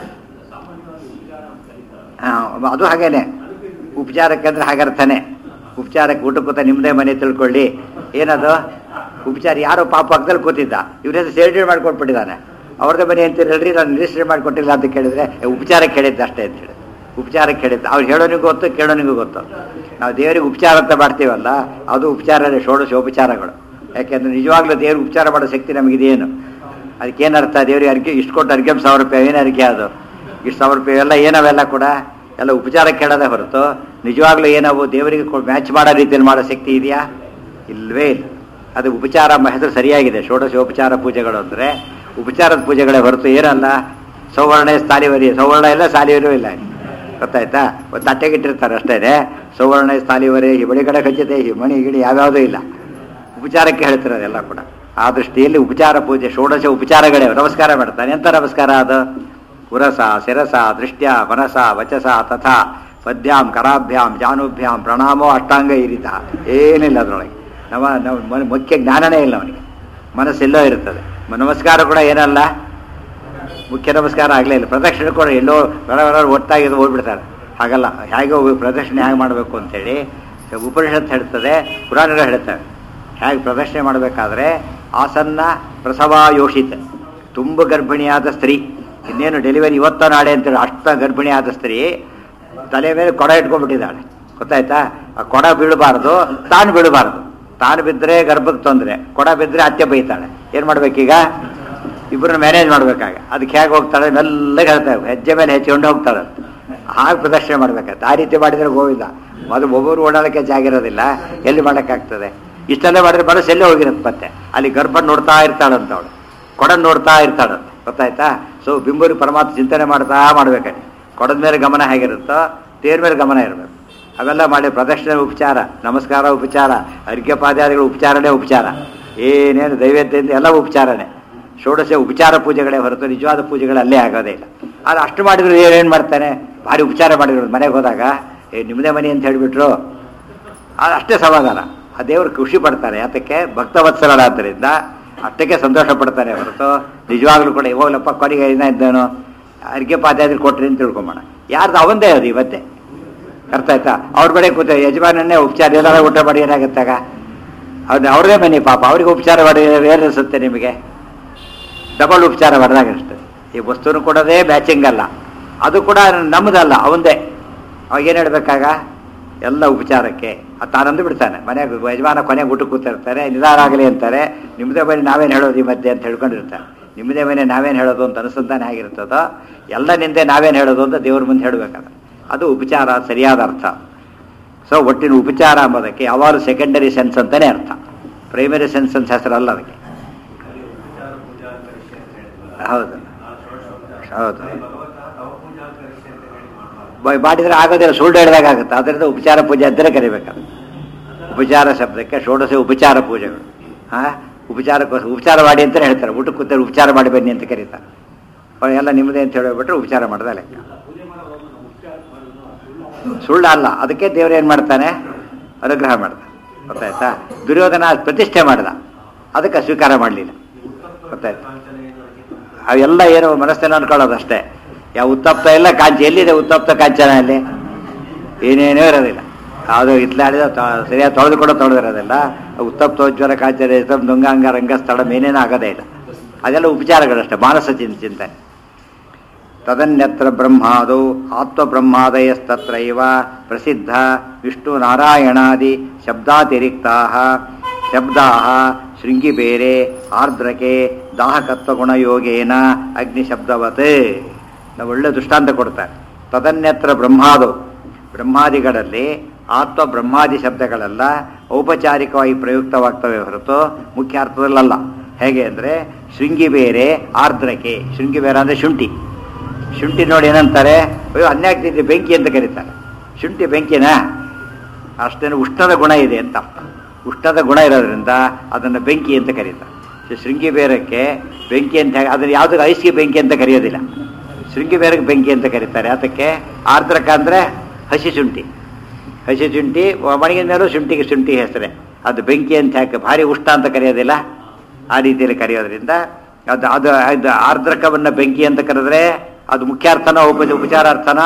A: ಹಾ, ಅದು ಹಾಗೇನೆ ಉಪಚಾರಕ್ಕೆ ಅಂದ್ರೆ ಹಾಗರ್ಥನೆ ಉಪಚಾರಕ್ಕೆ ಊಟಕ್ಕೆ ಕೂತ ನಿಮ್ಮದೇ ಮನೆ ತಿಳ್ಕೊಳ್ಳಿ ಏನದು ಉಪಚಾರ ಯಾರೋ ಪಾಪ ಪಕ್ಕದಲ್ಲಿ ಕೂತಿದ್ದ ಇವರಿಂದ ಸೇರ್ಡಿ ಮಾಡ್ಕೊಟ್ಬಿಟ್ಟಿದ್ದಾನೆ ಅವ್ರದ್ದೇ ಮನೆ ಅಂತೀರಿ ಹೇಳ್ರಿ ನಾನು ರಿಜಿಸ್ಟರ್ ಮಾಡಿಕೊಟ್ಟಿಲ್ಲ ಅಂತ ಕೇಳಿದ್ರೆ "ಏ, ಉಪಚಾರಕ್ಕೆ ಹೇಳಿದ್ದೆ ಅಷ್ಟೇ ಅಂತ ಹೇಳಿ ಉಪಚಾರಕ್ಕೆ ಹೇಳಿದ್ದ ಅವ್ರು ಹೇಳೋನಿಗೂ ಗೊತ್ತು ಕೇಳೋನಿಗೂ ಗೊತ್ತು ನಾವು ದೇವರಿಗೆ ಉಪಚಾರ ಅಂತ ಮಾಡ್ತೀವಲ್ಲ ಅದು ಉಪಚಾರನೇ ಷೋಡಶ ಉಪಚಾರಗಳು ಯಾಕೆಂದ್ರೆ ನಿಜವಾಗ್ಲೂ ದೇವ್ರಿಗೆ ಉಪಚಾರ ಮಾಡೋ ಶಕ್ತಿ ನಮಗಿದೇನು ಅದಕ್ಕೇನರ್ಥ ದೇವ್ರಿಗೆ ಅರ್ಗೆ ಇಷ್ಟು ಕೊಟ್ಟು ಅರ್ಗೆ ಸಾವಿರ ರೂಪಾಯಿ ಏನು ಅರ್ಗೆ ಅದು ಇಷ್ಟು ಸಾವಿರ ರೂಪಾಯಿ ಎಲ್ಲ ಏನವೆಲ್ಲ ಕೂಡ ಎಲ್ಲ ಉಪಚಾರಕ್ಕೆ ಕೇಳೋದೇ ಹೊರತು ನಿಜವಾಗ್ಲೂ ಏನವು ದೇವರಿಗೆ ಮ್ಯಾಚ್ ಮಾಡೋ ರೀತಿಯಲ್ಲಿ ಮಾಡೋ ಶಕ್ತಿ ಇದೆಯಾ ಇಲ್ವೇ ಇಲ್ಲ ಅದು ಉಪಚಾರ ಎಂಬ ಹೆಸರು ಸರಿಯಾಗಿದೆ ಷೋಡಶೋಪಚಾರ ಪೂಜೆಗಳು ಅಂದರೆ ಉಪಚಾರದ ಪೂಜೆಗಳೇ ಹೊರತು ಏನಲ್ಲ ಸೌವರ್ಣ ಸಾಲಿವರಿ ಸೌವರ್ಣ ಇಲ್ಲ ಸಾಲಿವರಿಯೂ ಇಲ್ಲ ಗೊತ್ತಾಯ್ತಾ ಒಂದು ತಟ್ಟೆಗೆ ಇಟ್ಟಿರ್ತಾರೆ ಅಷ್ಟೇ ಸುವರ್ಣ ಸ್ಥಾಲಿವರೆ ಬಳಿಗಡೆ ಖಚಿತೆ ಮಣಿ ಗಿಣಿ ಯಾವ್ಯಾವುದೂ ಇಲ್ಲ ಉಪಚಾರಕ್ಕೆ ಹೇಳ್ತಿರೋದೆಲ್ಲ ಕೂಡ ಆ ದೃಷ್ಟಿಯಲ್ಲಿ ಉಪಚಾರ ಪೂಜೆ ಷೋಡಶ ಉಪಚಾರಗಳೇ ನಮಸ್ಕಾರ ಮಾಡ್ತಾನೆ ಎಂತ ನಮಸ್ಕಾರ ಅದು ಪುರಸ ಶಿರಸ ದೃಷ್ಟ್ಯ ಮನಸ ವಚಸ ತಥಾ ಪದ್ಯಾಂ ಕರಾಭ್ಯಾಂ ಜಾನುಭ್ಯಾಂ ಪ್ರಣಾಮೋ ಅಷ್ಟಾಂಗ ಇರಿತ ಏನಿಲ್ಲ ಅದರೊಳಗೆ ನವ ನಾವು ಮ- ಮುಖ್ಯ ಜ್ಞಾನನೇ ಇಲ್ಲ ಅವನಿಗೆ ಮನಸ್ಸೆಲ್ಲೋ ಇರ್ತದೆ ಮ- ನಮಸ್ಕಾರ ಕೂಡ ಏನಲ್ಲ ಮುಖ್ಯ ನಮಸ್ಕಾರ ಆಗಲೇ ಇಲ್ಲ ಪ್ರದಕ್ಷಿಣೆ ಕೂಡ ಎಲ್ಲೋ ಬರ ಬರ ಒಟ್ಟಾಗಿ ಓಡ್ಬಿಡ್ತಾರೆ ಹಾಗಲ್ಲ ಹೇಗೆ ಹೋಗಿ ಪ್ರದಕ್ಷಿಣೆ ಹೇಗೆ ಮಾಡಬೇಕು ಅಂತೇಳಿ ಉಪನಿಷತ್ ಹೇಳ್ತದೆ ಪುರಾಣಗಳು ಹೇಳ್ತವೆ ಹೇಗೆ ಪ್ರದಕ್ಷಿಣೆ ಮಾಡಬೇಕಾದ್ರೆ ಆಸನ್ನ ಪ್ರಸವಾಯೋಷಿತ ತುಂಬ ಗರ್ಭಿಣಿಯಾದ ಸ್ತ್ರೀ ಇನ್ನೇನು ಡೆಲಿವರಿ ಇವತ್ತ ನಾಳೆ ಅಂತೇಳಿ ಅಷ್ಟ ಗರ್ಭಿಣಿಯಾದ ಸ್ತ್ರೀ ತಲೆ ಮೇಲೆ ಕೊಡ ಇಟ್ಕೊಂಡ್ಬಿಟ್ಟಿದ್ದಾಳೆ ಗೊತ್ತಾಯ್ತಾ ಆ ಕೊಡ ಬೀಳಬಾರ್ದು ತಾನು ಬೀಳಬಾರ್ದು ತಾನು ಬಿದ್ದರೆ ಗರ್ಭಕ್ಕೆ ತೊಂದರೆ ಕೊಡ ಬಿದ್ದರೆ ಅತ್ತೆ ಬೈತಾಳೆ ಏನು ಮಾಡ್ಬೇಕೀಗ ಇಬ್ಬರನ್ನ ಮ್ಯಾನೇಜ್ ಮಾಡ್ಬೇಕಾಗ ಅದಕ್ಕೆ ಹೇಗೆ ಹೋಗ್ತಾಳೆ ಮೆಲ್ಲಗೆ ಹೇಳ್ತಾಳೆ ಹೆಜ್ಜೆ ಮೇಲೆ ಹೆಚ್ಚಿಕೊಂಡು ಹೋಗ್ತಾಳೆ ಹಾಗೆ ಪ್ರದರ್ಶನ ಮಾಡ್ಬೇಕಾಗ್ತದೆ ಆ ರೀತಿ ಮಾಡಿದ್ರೆ ಗೋವಿಂದ ಅದು ಒಬ್ಬರು ಓಡಾಡಕ್ಕೆ ಜಾಗ ಇರೋದಿಲ್ಲ ಎಲ್ಲಿ ಮಾಡೋಕ್ಕಾಗ್ತದೆ ಇಷ್ಟೆಲ್ಲ ಮಾಡಿದ್ರೆ ಮನಸ್ಸು ಎಲ್ಲೇ ಹೋಗಿರುತ್ತೆ ಮತ್ತೆ ಅಲ್ಲಿ ಗರ್ಭ ನೋಡ್ತಾ ಇರ್ತಾಳಂತ ಅವಳು ಕೊಡ ನೋಡ್ತಾ ಇರ್ತಾಳಂತ ಗೊತ್ತಾಯ್ತಾ ಸೊ ಬಿಂಬೂರಿ ಪರಮಾತ್ಮ ಚಿಂತನೆ ಮಾಡ್ತಾ ಮಾಡ್ಬೇಕಾಗಿ ಕೊಡದ ಮೇಲೆ ಗಮನ ಹೇಗಿರುತ್ತೋ ತೇರ್ ಮೇಲೆ ಗಮನ ಇರಬೇಕು ಅವೆಲ್ಲ ಮಾಡಿ ಪ್ರದಕ್ಷಿಣೆ ಉಪಚಾರ ನಮಸ್ಕಾರ ಉಪಚಾರ ಅರ್ಘ್ಯಪಾದ್ಯಾದಿಗಳು ಉಪಚಾರನೇ ಉಪಚಾರ ಏನೇನು ದೈವತ್ಯದಿಂದ ಎಲ್ಲ ಉಪಚಾರನೇ ಷೋಡಶ ಉಪಚಾರ ಪೂಜೆಗಳೇ ಹೊರತು ನಿಜವಾದ ಪೂಜೆಗಳು ಅಲ್ಲೇ ಆಗೋದೇ ಇಲ್ಲ ಅದು ಅಷ್ಟು ಮಾಡಿದ್ರು ಏನೇನು ಮಾಡ್ತಾನೆ ಭಾರಿ ಉಪಚಾರ ಮಾಡಿದ್ರು ಮನೆಗೆ ಹೋದಾಗ ಏ ನಿಮ್ಮದೇ ಮನೆ ಅಂತ ಹೇಳಿಬಿಟ್ರು ಅದು ಅಷ್ಟೇ ಸಮಾಧಾನ ಆ ದೇವರು ಖುಷಿ ಪಡ್ತಾನೆ ಯಾತಕ್ಕೆ ಭಕ್ತವತ್ಸರರಾದ್ದರಿಂದ ಅಷ್ಟಕ್ಕೆ ಸಂತೋಷ ಪಡ್ತಾನೆ ಹೊರತು ನಿಜವಾಗ್ಲೂ ಕೂಡ ಹೋಗ್ಲಪ್ಪ ಕೊನೆಗೆ ಏನ ಇದ್ದಾನು ಅರ್ಘ್ಯ ಪಾದ್ಯಾದ್ರು ಕೊಟ್ರಿ ಅಂತ ತಿಳ್ಕೊಂಬೋಣ ಯಾರ್ದು ಅವಂದೇ ಅದು ಇವತ್ತೇ ಅರ್ಥ ಆಯ್ತಾ ಅವ್ರ ಬಳಿ ಕೂತ ಯಜಮಾನನ್ನೇ ಉಪಚಾರ ಎಲ್ಲಾರ ಊಟ ಮಾಡಿ ಏನಾಗುತ್ತಾಗ ಅವ್ರು ಅವ್ರದೇ ಮನೆ ಪಾಪ ಅವ್ರಿಗೆ ಉಪಚಾರ ಮಾಡಿ ಏನು ಅನಿಸುತ್ತೆ ನಿಮಗೆ ಡಬಲ್ ಉಪಚಾರ ಮಾಡಿದಾಗ ಅಷ್ಟೇ ಈ ವಸ್ತುನು ಕೊಡೋದೇ ಮ್ಯಾಚಿಂಗ್ ಅಲ್ಲ ಅದು ಕೂಡ ನಮ್ಮದಲ್ಲ ಅವಂದೇ ಅವಾಗ ಏನು ಹೇಳ್ಬೇಕಾಗ ಎಲ್ಲ ಉಪಚಾರಕ್ಕೆ ಅದು ತಾನಂದು ಬಿಡ್ತಾನೆ ಮನೆಗೆ ಯಜಮಾನ ಕೊನೆಗೆ ಊಟ ಕೂತಿರ್ತಾರೆ ನಿಧಾನ ಆಗಲಿ ಅಂತಾರೆ ನಿಮ್ಮದೇ ಮನೆ ನಾವೇನು ಹೇಳೋದು ಈ ಮಧ್ಯೆ ಅಂತ ಹೇಳ್ಕೊಂಡಿರ್ತಾರೆ ನಿಮ್ಮದೇ ಮನೆ ನಾವೇನು ಹೇಳೋದು ಅಂತ ಅನುಸಂಧಾನ ಆಗಿರ್ತದೋ ಎಲ್ಲ ನಿಂದೆ ನಾವೇನು ಹೇಳೋದು ಅಂತ ದೇವ್ರ ಮುಂದೆ ಹೇಳಬೇಕಾದ್ರೆ ಅದು ಉಪಚಾರ ಸರಿಯಾದ ಅರ್ಥ ಸೊ ಒಟ್ಟಿನ ಉಪಚಾರ ಅಂಬೋದಕ್ಕೆ ಯಾವಾಗಲೂ ಸೆಕೆಂಡರಿ ಸೆನ್ಸ್ ಅಂತಲೇ ಅರ್ಥ ಪ್ರೈಮರಿ ಸೆನ್ಸ್ ಅಂತ ಹೆಸರಲ್ಲ ಅದಕ್ಕೆ ಹೌದು ಹೌದು ಬ- ಮಾಡಿದ್ರೆ ಆಗೋದಿಲ್ಲ ಸುಳ್ಳು ಹೇಳಿದಾಗ ಆಗುತ್ತೆ ಅದರಿಂದ ಉಪಚಾರ ಪೂಜೆ ಅಂತಲೇ ಕರಿಬೇಕಾದ್ರೆ ಉಪಚಾರ ಶಬ್ದಕ್ಕೆ ಷೋಡಶ ಉಪಚಾರ ಪೂಜೆಗಳು ಹಾ ಉಪಚಾರಕ್ಕೋಸ್ಕರ ಉಪಚಾರ ಮಾಡಿ ಅಂತಲೇ ಹೇಳ್ತಾರೆ ಊಟಕ್ಕೆ ಕೂತಲ್ಲಿ ಉಪಚಾರ ಮಾಡಿ ಬನ್ನಿ ಅಂತ ಕರೀತಾರೆ ಅವ್ರು ಎಲ್ಲ ನಿಮ್ಮದೇ ಅಂತ ಹೇಳಿಬಿಟ್ರೆ ಉಪಚಾರ ಮಾಡ್ದ ಲೆಕ್ಕ ಸುಳ್ಳು ಅಲ್ಲ ಅದಕ್ಕೆ ದೇವ್ರು ಏನು ಮಾಡ್ತಾನೆ ಅನುಗ್ರಹ ಮಾಡ್ದ ಗೊತ್ತಾಯ್ತಾ ದುರ್ಯೋಧನ ಪ್ರತಿಷ್ಠೆ ಮಾಡ್ದ ಅದಕ್ಕೆ ಸ್ವೀಕಾರ ಮಾಡಲಿಲ್ಲ ಗೊತ್ತಾಯ್ತಾ ಅವೆಲ್ಲ ಏನು ಮನಸ್ಸನ್ನು ಅನ್ಕೊಳ್ಳೋದು ಅಷ್ಟೇ ಯಾವ ಉತ್ತಪ್ತ ಇಲ್ಲ ಕಾಂಚಿ ಎಲ್ಲಿದೆ ಉತ್ತಪ್ತ ಕಾಂಚನ ಅಲ್ಲಿ ಏನೇನೂ ಇರೋದಿಲ್ಲ ಅದು ಇತ್ಲಾಡಿದ ಸರಿಯಾಗಿ ತೊಳೆದು ಕೂಡ ತೊಳೆದಿರೋದಿಲ್ಲ ಉತ್ತಪ್ತೋಜ್ವಲ ಕಾಂಚನ ಇರ್ತಂ ದುಂಗಾಂಗ ರಂಗಸ್ಥಳ ಏನೇನೂ ಆಗೋದೇ ಇಲ್ಲ ಅದೆಲ್ಲ ಉಪಚಾರಗಳಷ್ಟೇ ಮಾನಸ ಚಿಂತ ಚಿಂತನೆ ತದನ್ಯತ್ರ ಬ್ರಹ್ಮಾದೌ ಆತ್ಮಬ್ರಹ್ಮಾದಯಸ್ತತ್ರೈವ ಪ್ರಸಿದ್ಧ ವಿಷ್ಣು ನಾರಾಯಣಾದಿ ಶಬ್ದಾತಿರಿಕ್ತಾ ಶಬ್ದಾ ಶೃಂಗಿ ಬೇರೆ ಆರ್ದ್ರಕೆ ದಾಹಕತ್ವಗುಣಯೋಗೇನ ಅಗ್ನಿ ಶಬ್ದವತ್ ನಾವು ಒಳ್ಳೆ ದೃಷ್ಟಾಂತ ಕೊಡ್ತಾರೆ ತದನ್ಯತ್ರ ಬ್ರಹ್ಮಾದೌ ಬ್ರಹ್ಮಾದಿಗಳಲ್ಲಿ ಆತ್ಮ ಬ್ರಹ್ಮಾದಿ ಶಬ್ದಗಳೆಲ್ಲ ಔಪಚಾರಿಕವಾಗಿ ಪ್ರಯುಕ್ತವಾಗ್ತವೆ ಹೊರತು ಮುಖ್ಯ ಅರ್ಥದಲ್ಲಲ್ಲ ಹೇಗೆ ಅಂದರೆ ಶೃಂಗಿ ಬೇರೆ ಆರ್ದ್ರಕೆ ಶೃಂಗಿ ಬೇರೆ ಅಂದರೆ ಶುಂಠಿ ಶುಂಠಿ ನೋಡಿ ಏನಂತಾರೆ ಅಯ್ಯೋ ಅನ್ಯಾಗ್ತಿದ್ದೆ ಬೆಂಕಿ ಅಂತ ಕರೀತಾರೆ ಶುಂಠಿ ಬೆಂಕಿನ ಅಷ್ಟೇನು ಉಷ್ಣದ ಗುಣ ಇದೆ ಅಂತ ಅರ್ಥ ಉಷ್ಣದ ಗುಣ ಇರೋದ್ರಿಂದ ಅದನ್ನು ಬೆಂಕಿ ಅಂತ ಕರೀತಾರೆ ಸೊ ಶೃಂಗಿ ಬೇರಕ್ಕೆ ಬೆಂಕಿ ಅಂತ ಹೇಗೆ ಅದನ್ನು ಯಾವುದಕ್ಕೆ ಐಸ್ಗೆ ಬೆಂಕಿ ಅಂತ ಕರೆಯೋದಿಲ್ಲ ಶೃಂಗಿ ಬೇರಕ್ಕೆ ಬೆಂಕಿ ಅಂತ ಕರೀತಾರೆ ಅದಕ್ಕೆ ಆರ್ದ್ರಕ ಅಂದರೆ ಹಸಿ ಶುಂಠಿ ಹಸಿ ಶುಂಠಿ ಒಣಗಿದ ಮೇಲೂ ಶುಂಠಿಗೆ ಶುಂಠಿ ಹೆಸರೇ ಅದು ಬೆಂಕಿ ಅಂತ ಯಾಕೆ ಭಾರಿ ಉಷ್ಣ ಅಂತ ಕರೆಯೋದಿಲ್ಲ ಆ ರೀತಿಯಲ್ಲಿ ಕರೆಯೋದ್ರಿಂದ ಅದು ಅದು ಅದು ಆರ್ದ್ರಕವನ್ನು ಬೆಂಕಿ ಅಂತ ಕರೆದ್ರೆ ಅದು ಮುಖ್ಯಾರ್ಥನ ಉಪ ಉಪಚಾರಾರ್ಥನ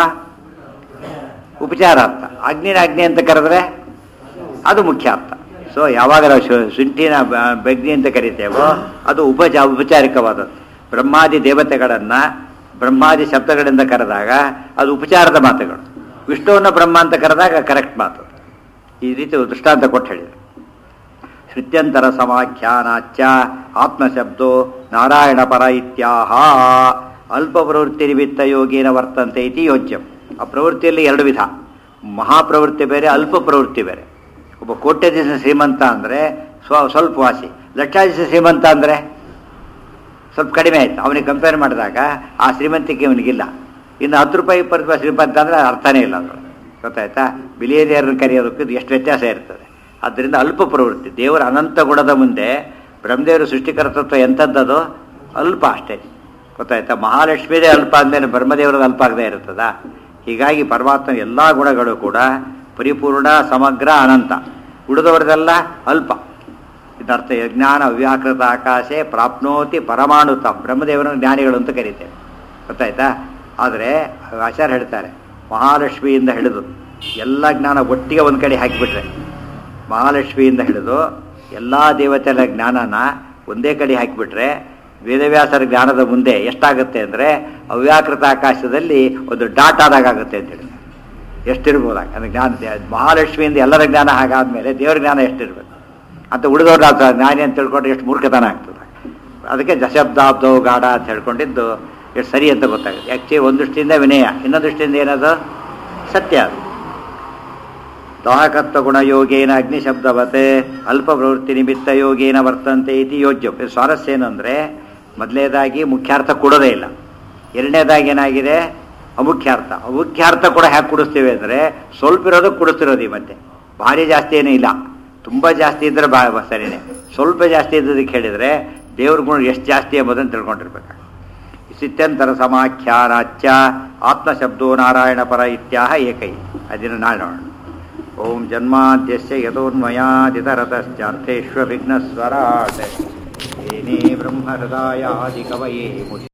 A: ಉಪಚಾರಾರ್ಥ ಅಗ್ನಿನ ಅಗ್ನಿ ಅಂತ ಕರೆದ್ರೆ ಅದು ಮುಖ್ಯಾರ್ಥ ಸೊ ಯಾವಾಗ ನಾವು ಶು- ಶುಂಠಿನ ಬ- ಬೆಗ್ನಿ ಅಂತ ಕರಿತೇವೋ ಅದು ಉಪಚ ಉಪಚಾರಿಕವಾದದ್ದು ಬ್ರಹ್ಮಾದಿ ದೇವತೆಗಳನ್ನು ಬ್ರಹ್ಮಾದಿ ಶಬ್ದಗಳಿಂದ ಕರೆದಾಗ ಅದು ಉಪಚಾರದ ಮಾತುಗಳು ವಿಷ್ಣುವನ್ನು ಬ್ರಹ್ಮ ಅಂತ ಕರೆದಾಗ ಕರೆಕ್ಟ್ ಮಾತು ಈ ರೀತಿ ದೃಷ್ಟಾಂತ ಕೊಟ್ಟು ಹೇಳಿದರು ಶ್ರುತ್ಯಂತರ ಸಮಾಖ್ಯಾನಾಚ್ಯ ಆತ್ಮಶಬ್ದೋ ನಾರಾಯಣ ಪರ ಇತ್ಯಾಹ ಅಲ್ಪ ಪ್ರವೃತ್ತಿ ನಿಮಿತ್ತ ಯೋಗೇನ ವರ್ತಂತೆ ಇತಿ ಯೋಜ್ಯಂ ಆ ಪ್ರವೃತ್ತಿಯಲ್ಲಿ ಎರಡು ವಿಧ ಮಹಾಪ್ರವೃತ್ತಿ ಬೇರೆ ಅಲ್ಪ ಪ್ರವೃತ್ತಿ ಬೇರೆ ಒಬ್ಬ ಕೋಟ್ಯಾಧೀಶ ಶ್ರೀಮಂತ ಅಂದರೆ ಸ್ವ ಸ್ವಲ್ಪ ವಾಸಿ ಲಕ್ಷಾಧೀಶ ಶ್ರೀಮಂತ ಅಂದರೆ ಸ್ವಲ್ಪ ಕಡಿಮೆ ಆಯ್ತು ಅವನಿಗೆ ಕಂಪೇರ್ ಮಾಡಿದಾಗ ಆ ಶ್ರೀಮಂತಿಕೆ ಅವನಿಗಿಲ್ಲ ಇನ್ನು ಹತ್ತು ರೂಪಾಯಿ ಇಪ್ಪತ್ತು ರೂಪಾಯಿ ಶ್ರೀಮಂತ ಅಂದರೆ ಅರ್ಥನೇ ಇಲ್ಲ ಅದು ಗೊತ್ತಾಯ್ತಾ ಬಿಲಿಯನಿಯರ್ ಕರೆಯೋದಕ್ಕೂ ಇದು ಎಷ್ಟು ವ್ಯತ್ಯಾಸ ಇರ್ತದೆ ಆದ್ದರಿಂದ ಅಲ್ಪ ಪ್ರವೃತ್ತಿ ದೇವರ ಅನಂತ ಗುಣದ ಮುಂದೆ ಬ್ರಹ್ಮದೇವರ ಸೃಷ್ಟಿಕರ್ತತ್ವ ಎಂಥದ್ದದು ಅಲ್ಪ ಅಷ್ಟೇ ಗೊತ್ತಾಯ್ತಾ ಮಹಾಲಕ್ಷ್ಮಿದೇ ಅಲ್ಪ ಅಂದೇನೆ ಬ್ರಹ್ಮದೇವರದ ಅಲ್ಪ ಆಗದೆ ಇರ್ತದ ಹೀಗಾಗಿ ಪರಮಾತ್ಮನ ಎಲ್ಲ ಗುಣಗಳು ಕೂಡ ಪರಿಪೂರ್ಣ ಸಮಗ್ರ ಅನಂತ ಉಳಿದವರದೆಲ್ಲ ಅಲ್ಪ ಇದರ್ಥ ಯಜ್ಞಾನ ಅವ್ಯಾಕೃತ ಆಕಾಶೆ ಪ್ರಾಪ್ನೋತಿ ಪರಮಾಣುತ ಬ್ರಹ್ಮದೇವರನ್ನು ಜ್ಞಾನಿಗಳು ಅಂತ ಕರೀತೇವೆ ಗೊತ್ತಾಯ್ತಾ ಆದರೆ ಆಚಾರ್ಯ ಹೇಳ್ತಾರೆ ಮಹಾಲಕ್ಷ್ಮಿಯಿಂದ ಹಿಡಿದು ಎಲ್ಲ ಜ್ಞಾನ ಒಟ್ಟಿಗೆ ಒಂದು ಕಡೆ ಹಾಕಿಬಿಟ್ರೆ ಮಹಾಲಕ್ಷ್ಮಿಯಿಂದ ಹಿಡಿದು ಎಲ್ಲ ದೇವತೆಗಳ ಜ್ಞಾನನ ಒಂದೇ ಕಡೆ ಹಾಕಿಬಿಟ್ರೆ ವೇದವ್ಯಾಸರ ಜ್ಞಾನದ ಮುಂದೆ ಎಷ್ಟಾಗುತ್ತೆ ಅಂದರೆ ಅವ್ಯಾಕೃತ ಆಕಾಶದಲ್ಲಿ ಒಂದು ಡಾಟ್ ಆದಾಗ ಆಗುತ್ತೆ ಅಂತೇಳಿ ಎಷ್ಟಿರ್ಬೋದು ಅಂದರೆ ಜ್ಞಾನ ಮಹಾಲಕ್ಷ್ಮಿಯಿಂದ ಎಲ್ಲರ ಜ್ಞಾನ ಹಾಗಾದ್ಮೇಲೆ ದೇವರ ಜ್ಞಾನ ಎಷ್ಟಿರ್ಬೇಕು ಅಂತ ಉಳಿದವ್ರು ಅದು ಜ್ಞಾನಿ ಅಂತ ತಿಳ್ಕೊಂಡ್ರೆ ಎಷ್ಟು ಮೂರ್ಖತನ ಆಗ್ತದೆ ಅದಕ್ಕೆ ದಶಬ್ದಾಬ್ದವು ಗಾಢ ಅಂತ ಹೇಳ್ಕೊಂಡಿದ್ದು ಎಷ್ಟು ಸರಿ ಅಂತ ಗೊತ್ತಾಗುತ್ತೆ ಆ್ಯಕ್ಚುಲಿ ಒಂದು ದೃಷ್ಟಿಯಿಂದ ವಿನಯ ಇನ್ನೊಂದು ದೃಷ್ಟಿಯಿಂದ ಏನದು ಸತ್ಯ ಅದು ದಾಹಕತ್ವ ಗುಣಯೋಗೇನ ಅಗ್ನಿಶಬ್ದವತೆ ಅಲ್ಪ ಪ್ರವೃತ್ತಿ ನಿಮಿತ್ತ ಯೋಗೇನ ವರ್ತಂತೆ ಇತಿ ಯೋಜ್ಯ ಇದು ಸ್ವಾರಸ್ಯ ಏನು ಅಂದರೆ ಮೊದಲನೇದಾಗಿ ಮುಖ್ಯಾರ್ಥ ಕೊಡೋದೇ ಇಲ್ಲ ಎರಡನೇದಾಗಿ ಏನಾಗಿದೆ ಅಮುಖ್ಯಾರ್ಥ ಅಮುಖ್ಯಾರ್ಥ ಕೂಡ ಹ್ಯಾಕೆ ಕುಡಿಸ್ತೀವಿ ಅಂದರೆ ಸ್ವಲ್ಪ ಇರೋದು ಕುಡಿಸ್ತಿರೋದು ಈ ಮತ್ತೆ ಭಾರಿ ಜಾಸ್ತಿ ಏನೂ ಇಲ್ಲ ತುಂಬ ಜಾಸ್ತಿ ಇದ್ದರೆ ಬಾ ಬಾ ಸರಿನೇ ಸ್ವಲ್ಪ ಜಾಸ್ತಿ ಇದ್ದದಕ್ಕೆ ಹೇಳಿದರೆ ದೇವ್ರ ಗುಣ ಎಷ್ಟು ಜಾಸ್ತಿ ಎಂಬುದನ್ನು ತಿಳ್ಕೊಂಡಿರ್ಬೇಕು ಸಿತ್ಯಂತರ ಸಮಾಖ್ಯಾನಾಚ್ಯ ಆತ್ಮಶಬ್ದೋ ನಾರಾಯಣ ಪರ ಇತ್ಯಾಹ ಏಕೈ ಅದನ್ನು ನಾಳೆ ನೋಡೋಣ ಓಂ ಜನ್ಮಾದ್ಯಸ್ಯ ಯಥೋನ್ಮಯಾದಿತರತಶ್ಚಾರ್ಥೇಶ್ವ ವಿಘ್ನಸ್ವರಾಟ್ ಏನೇ ಬ್ರಹ್ಮಹೃದಾಯಾದಿ ಕವಯೇ ಮುಖ್ಯ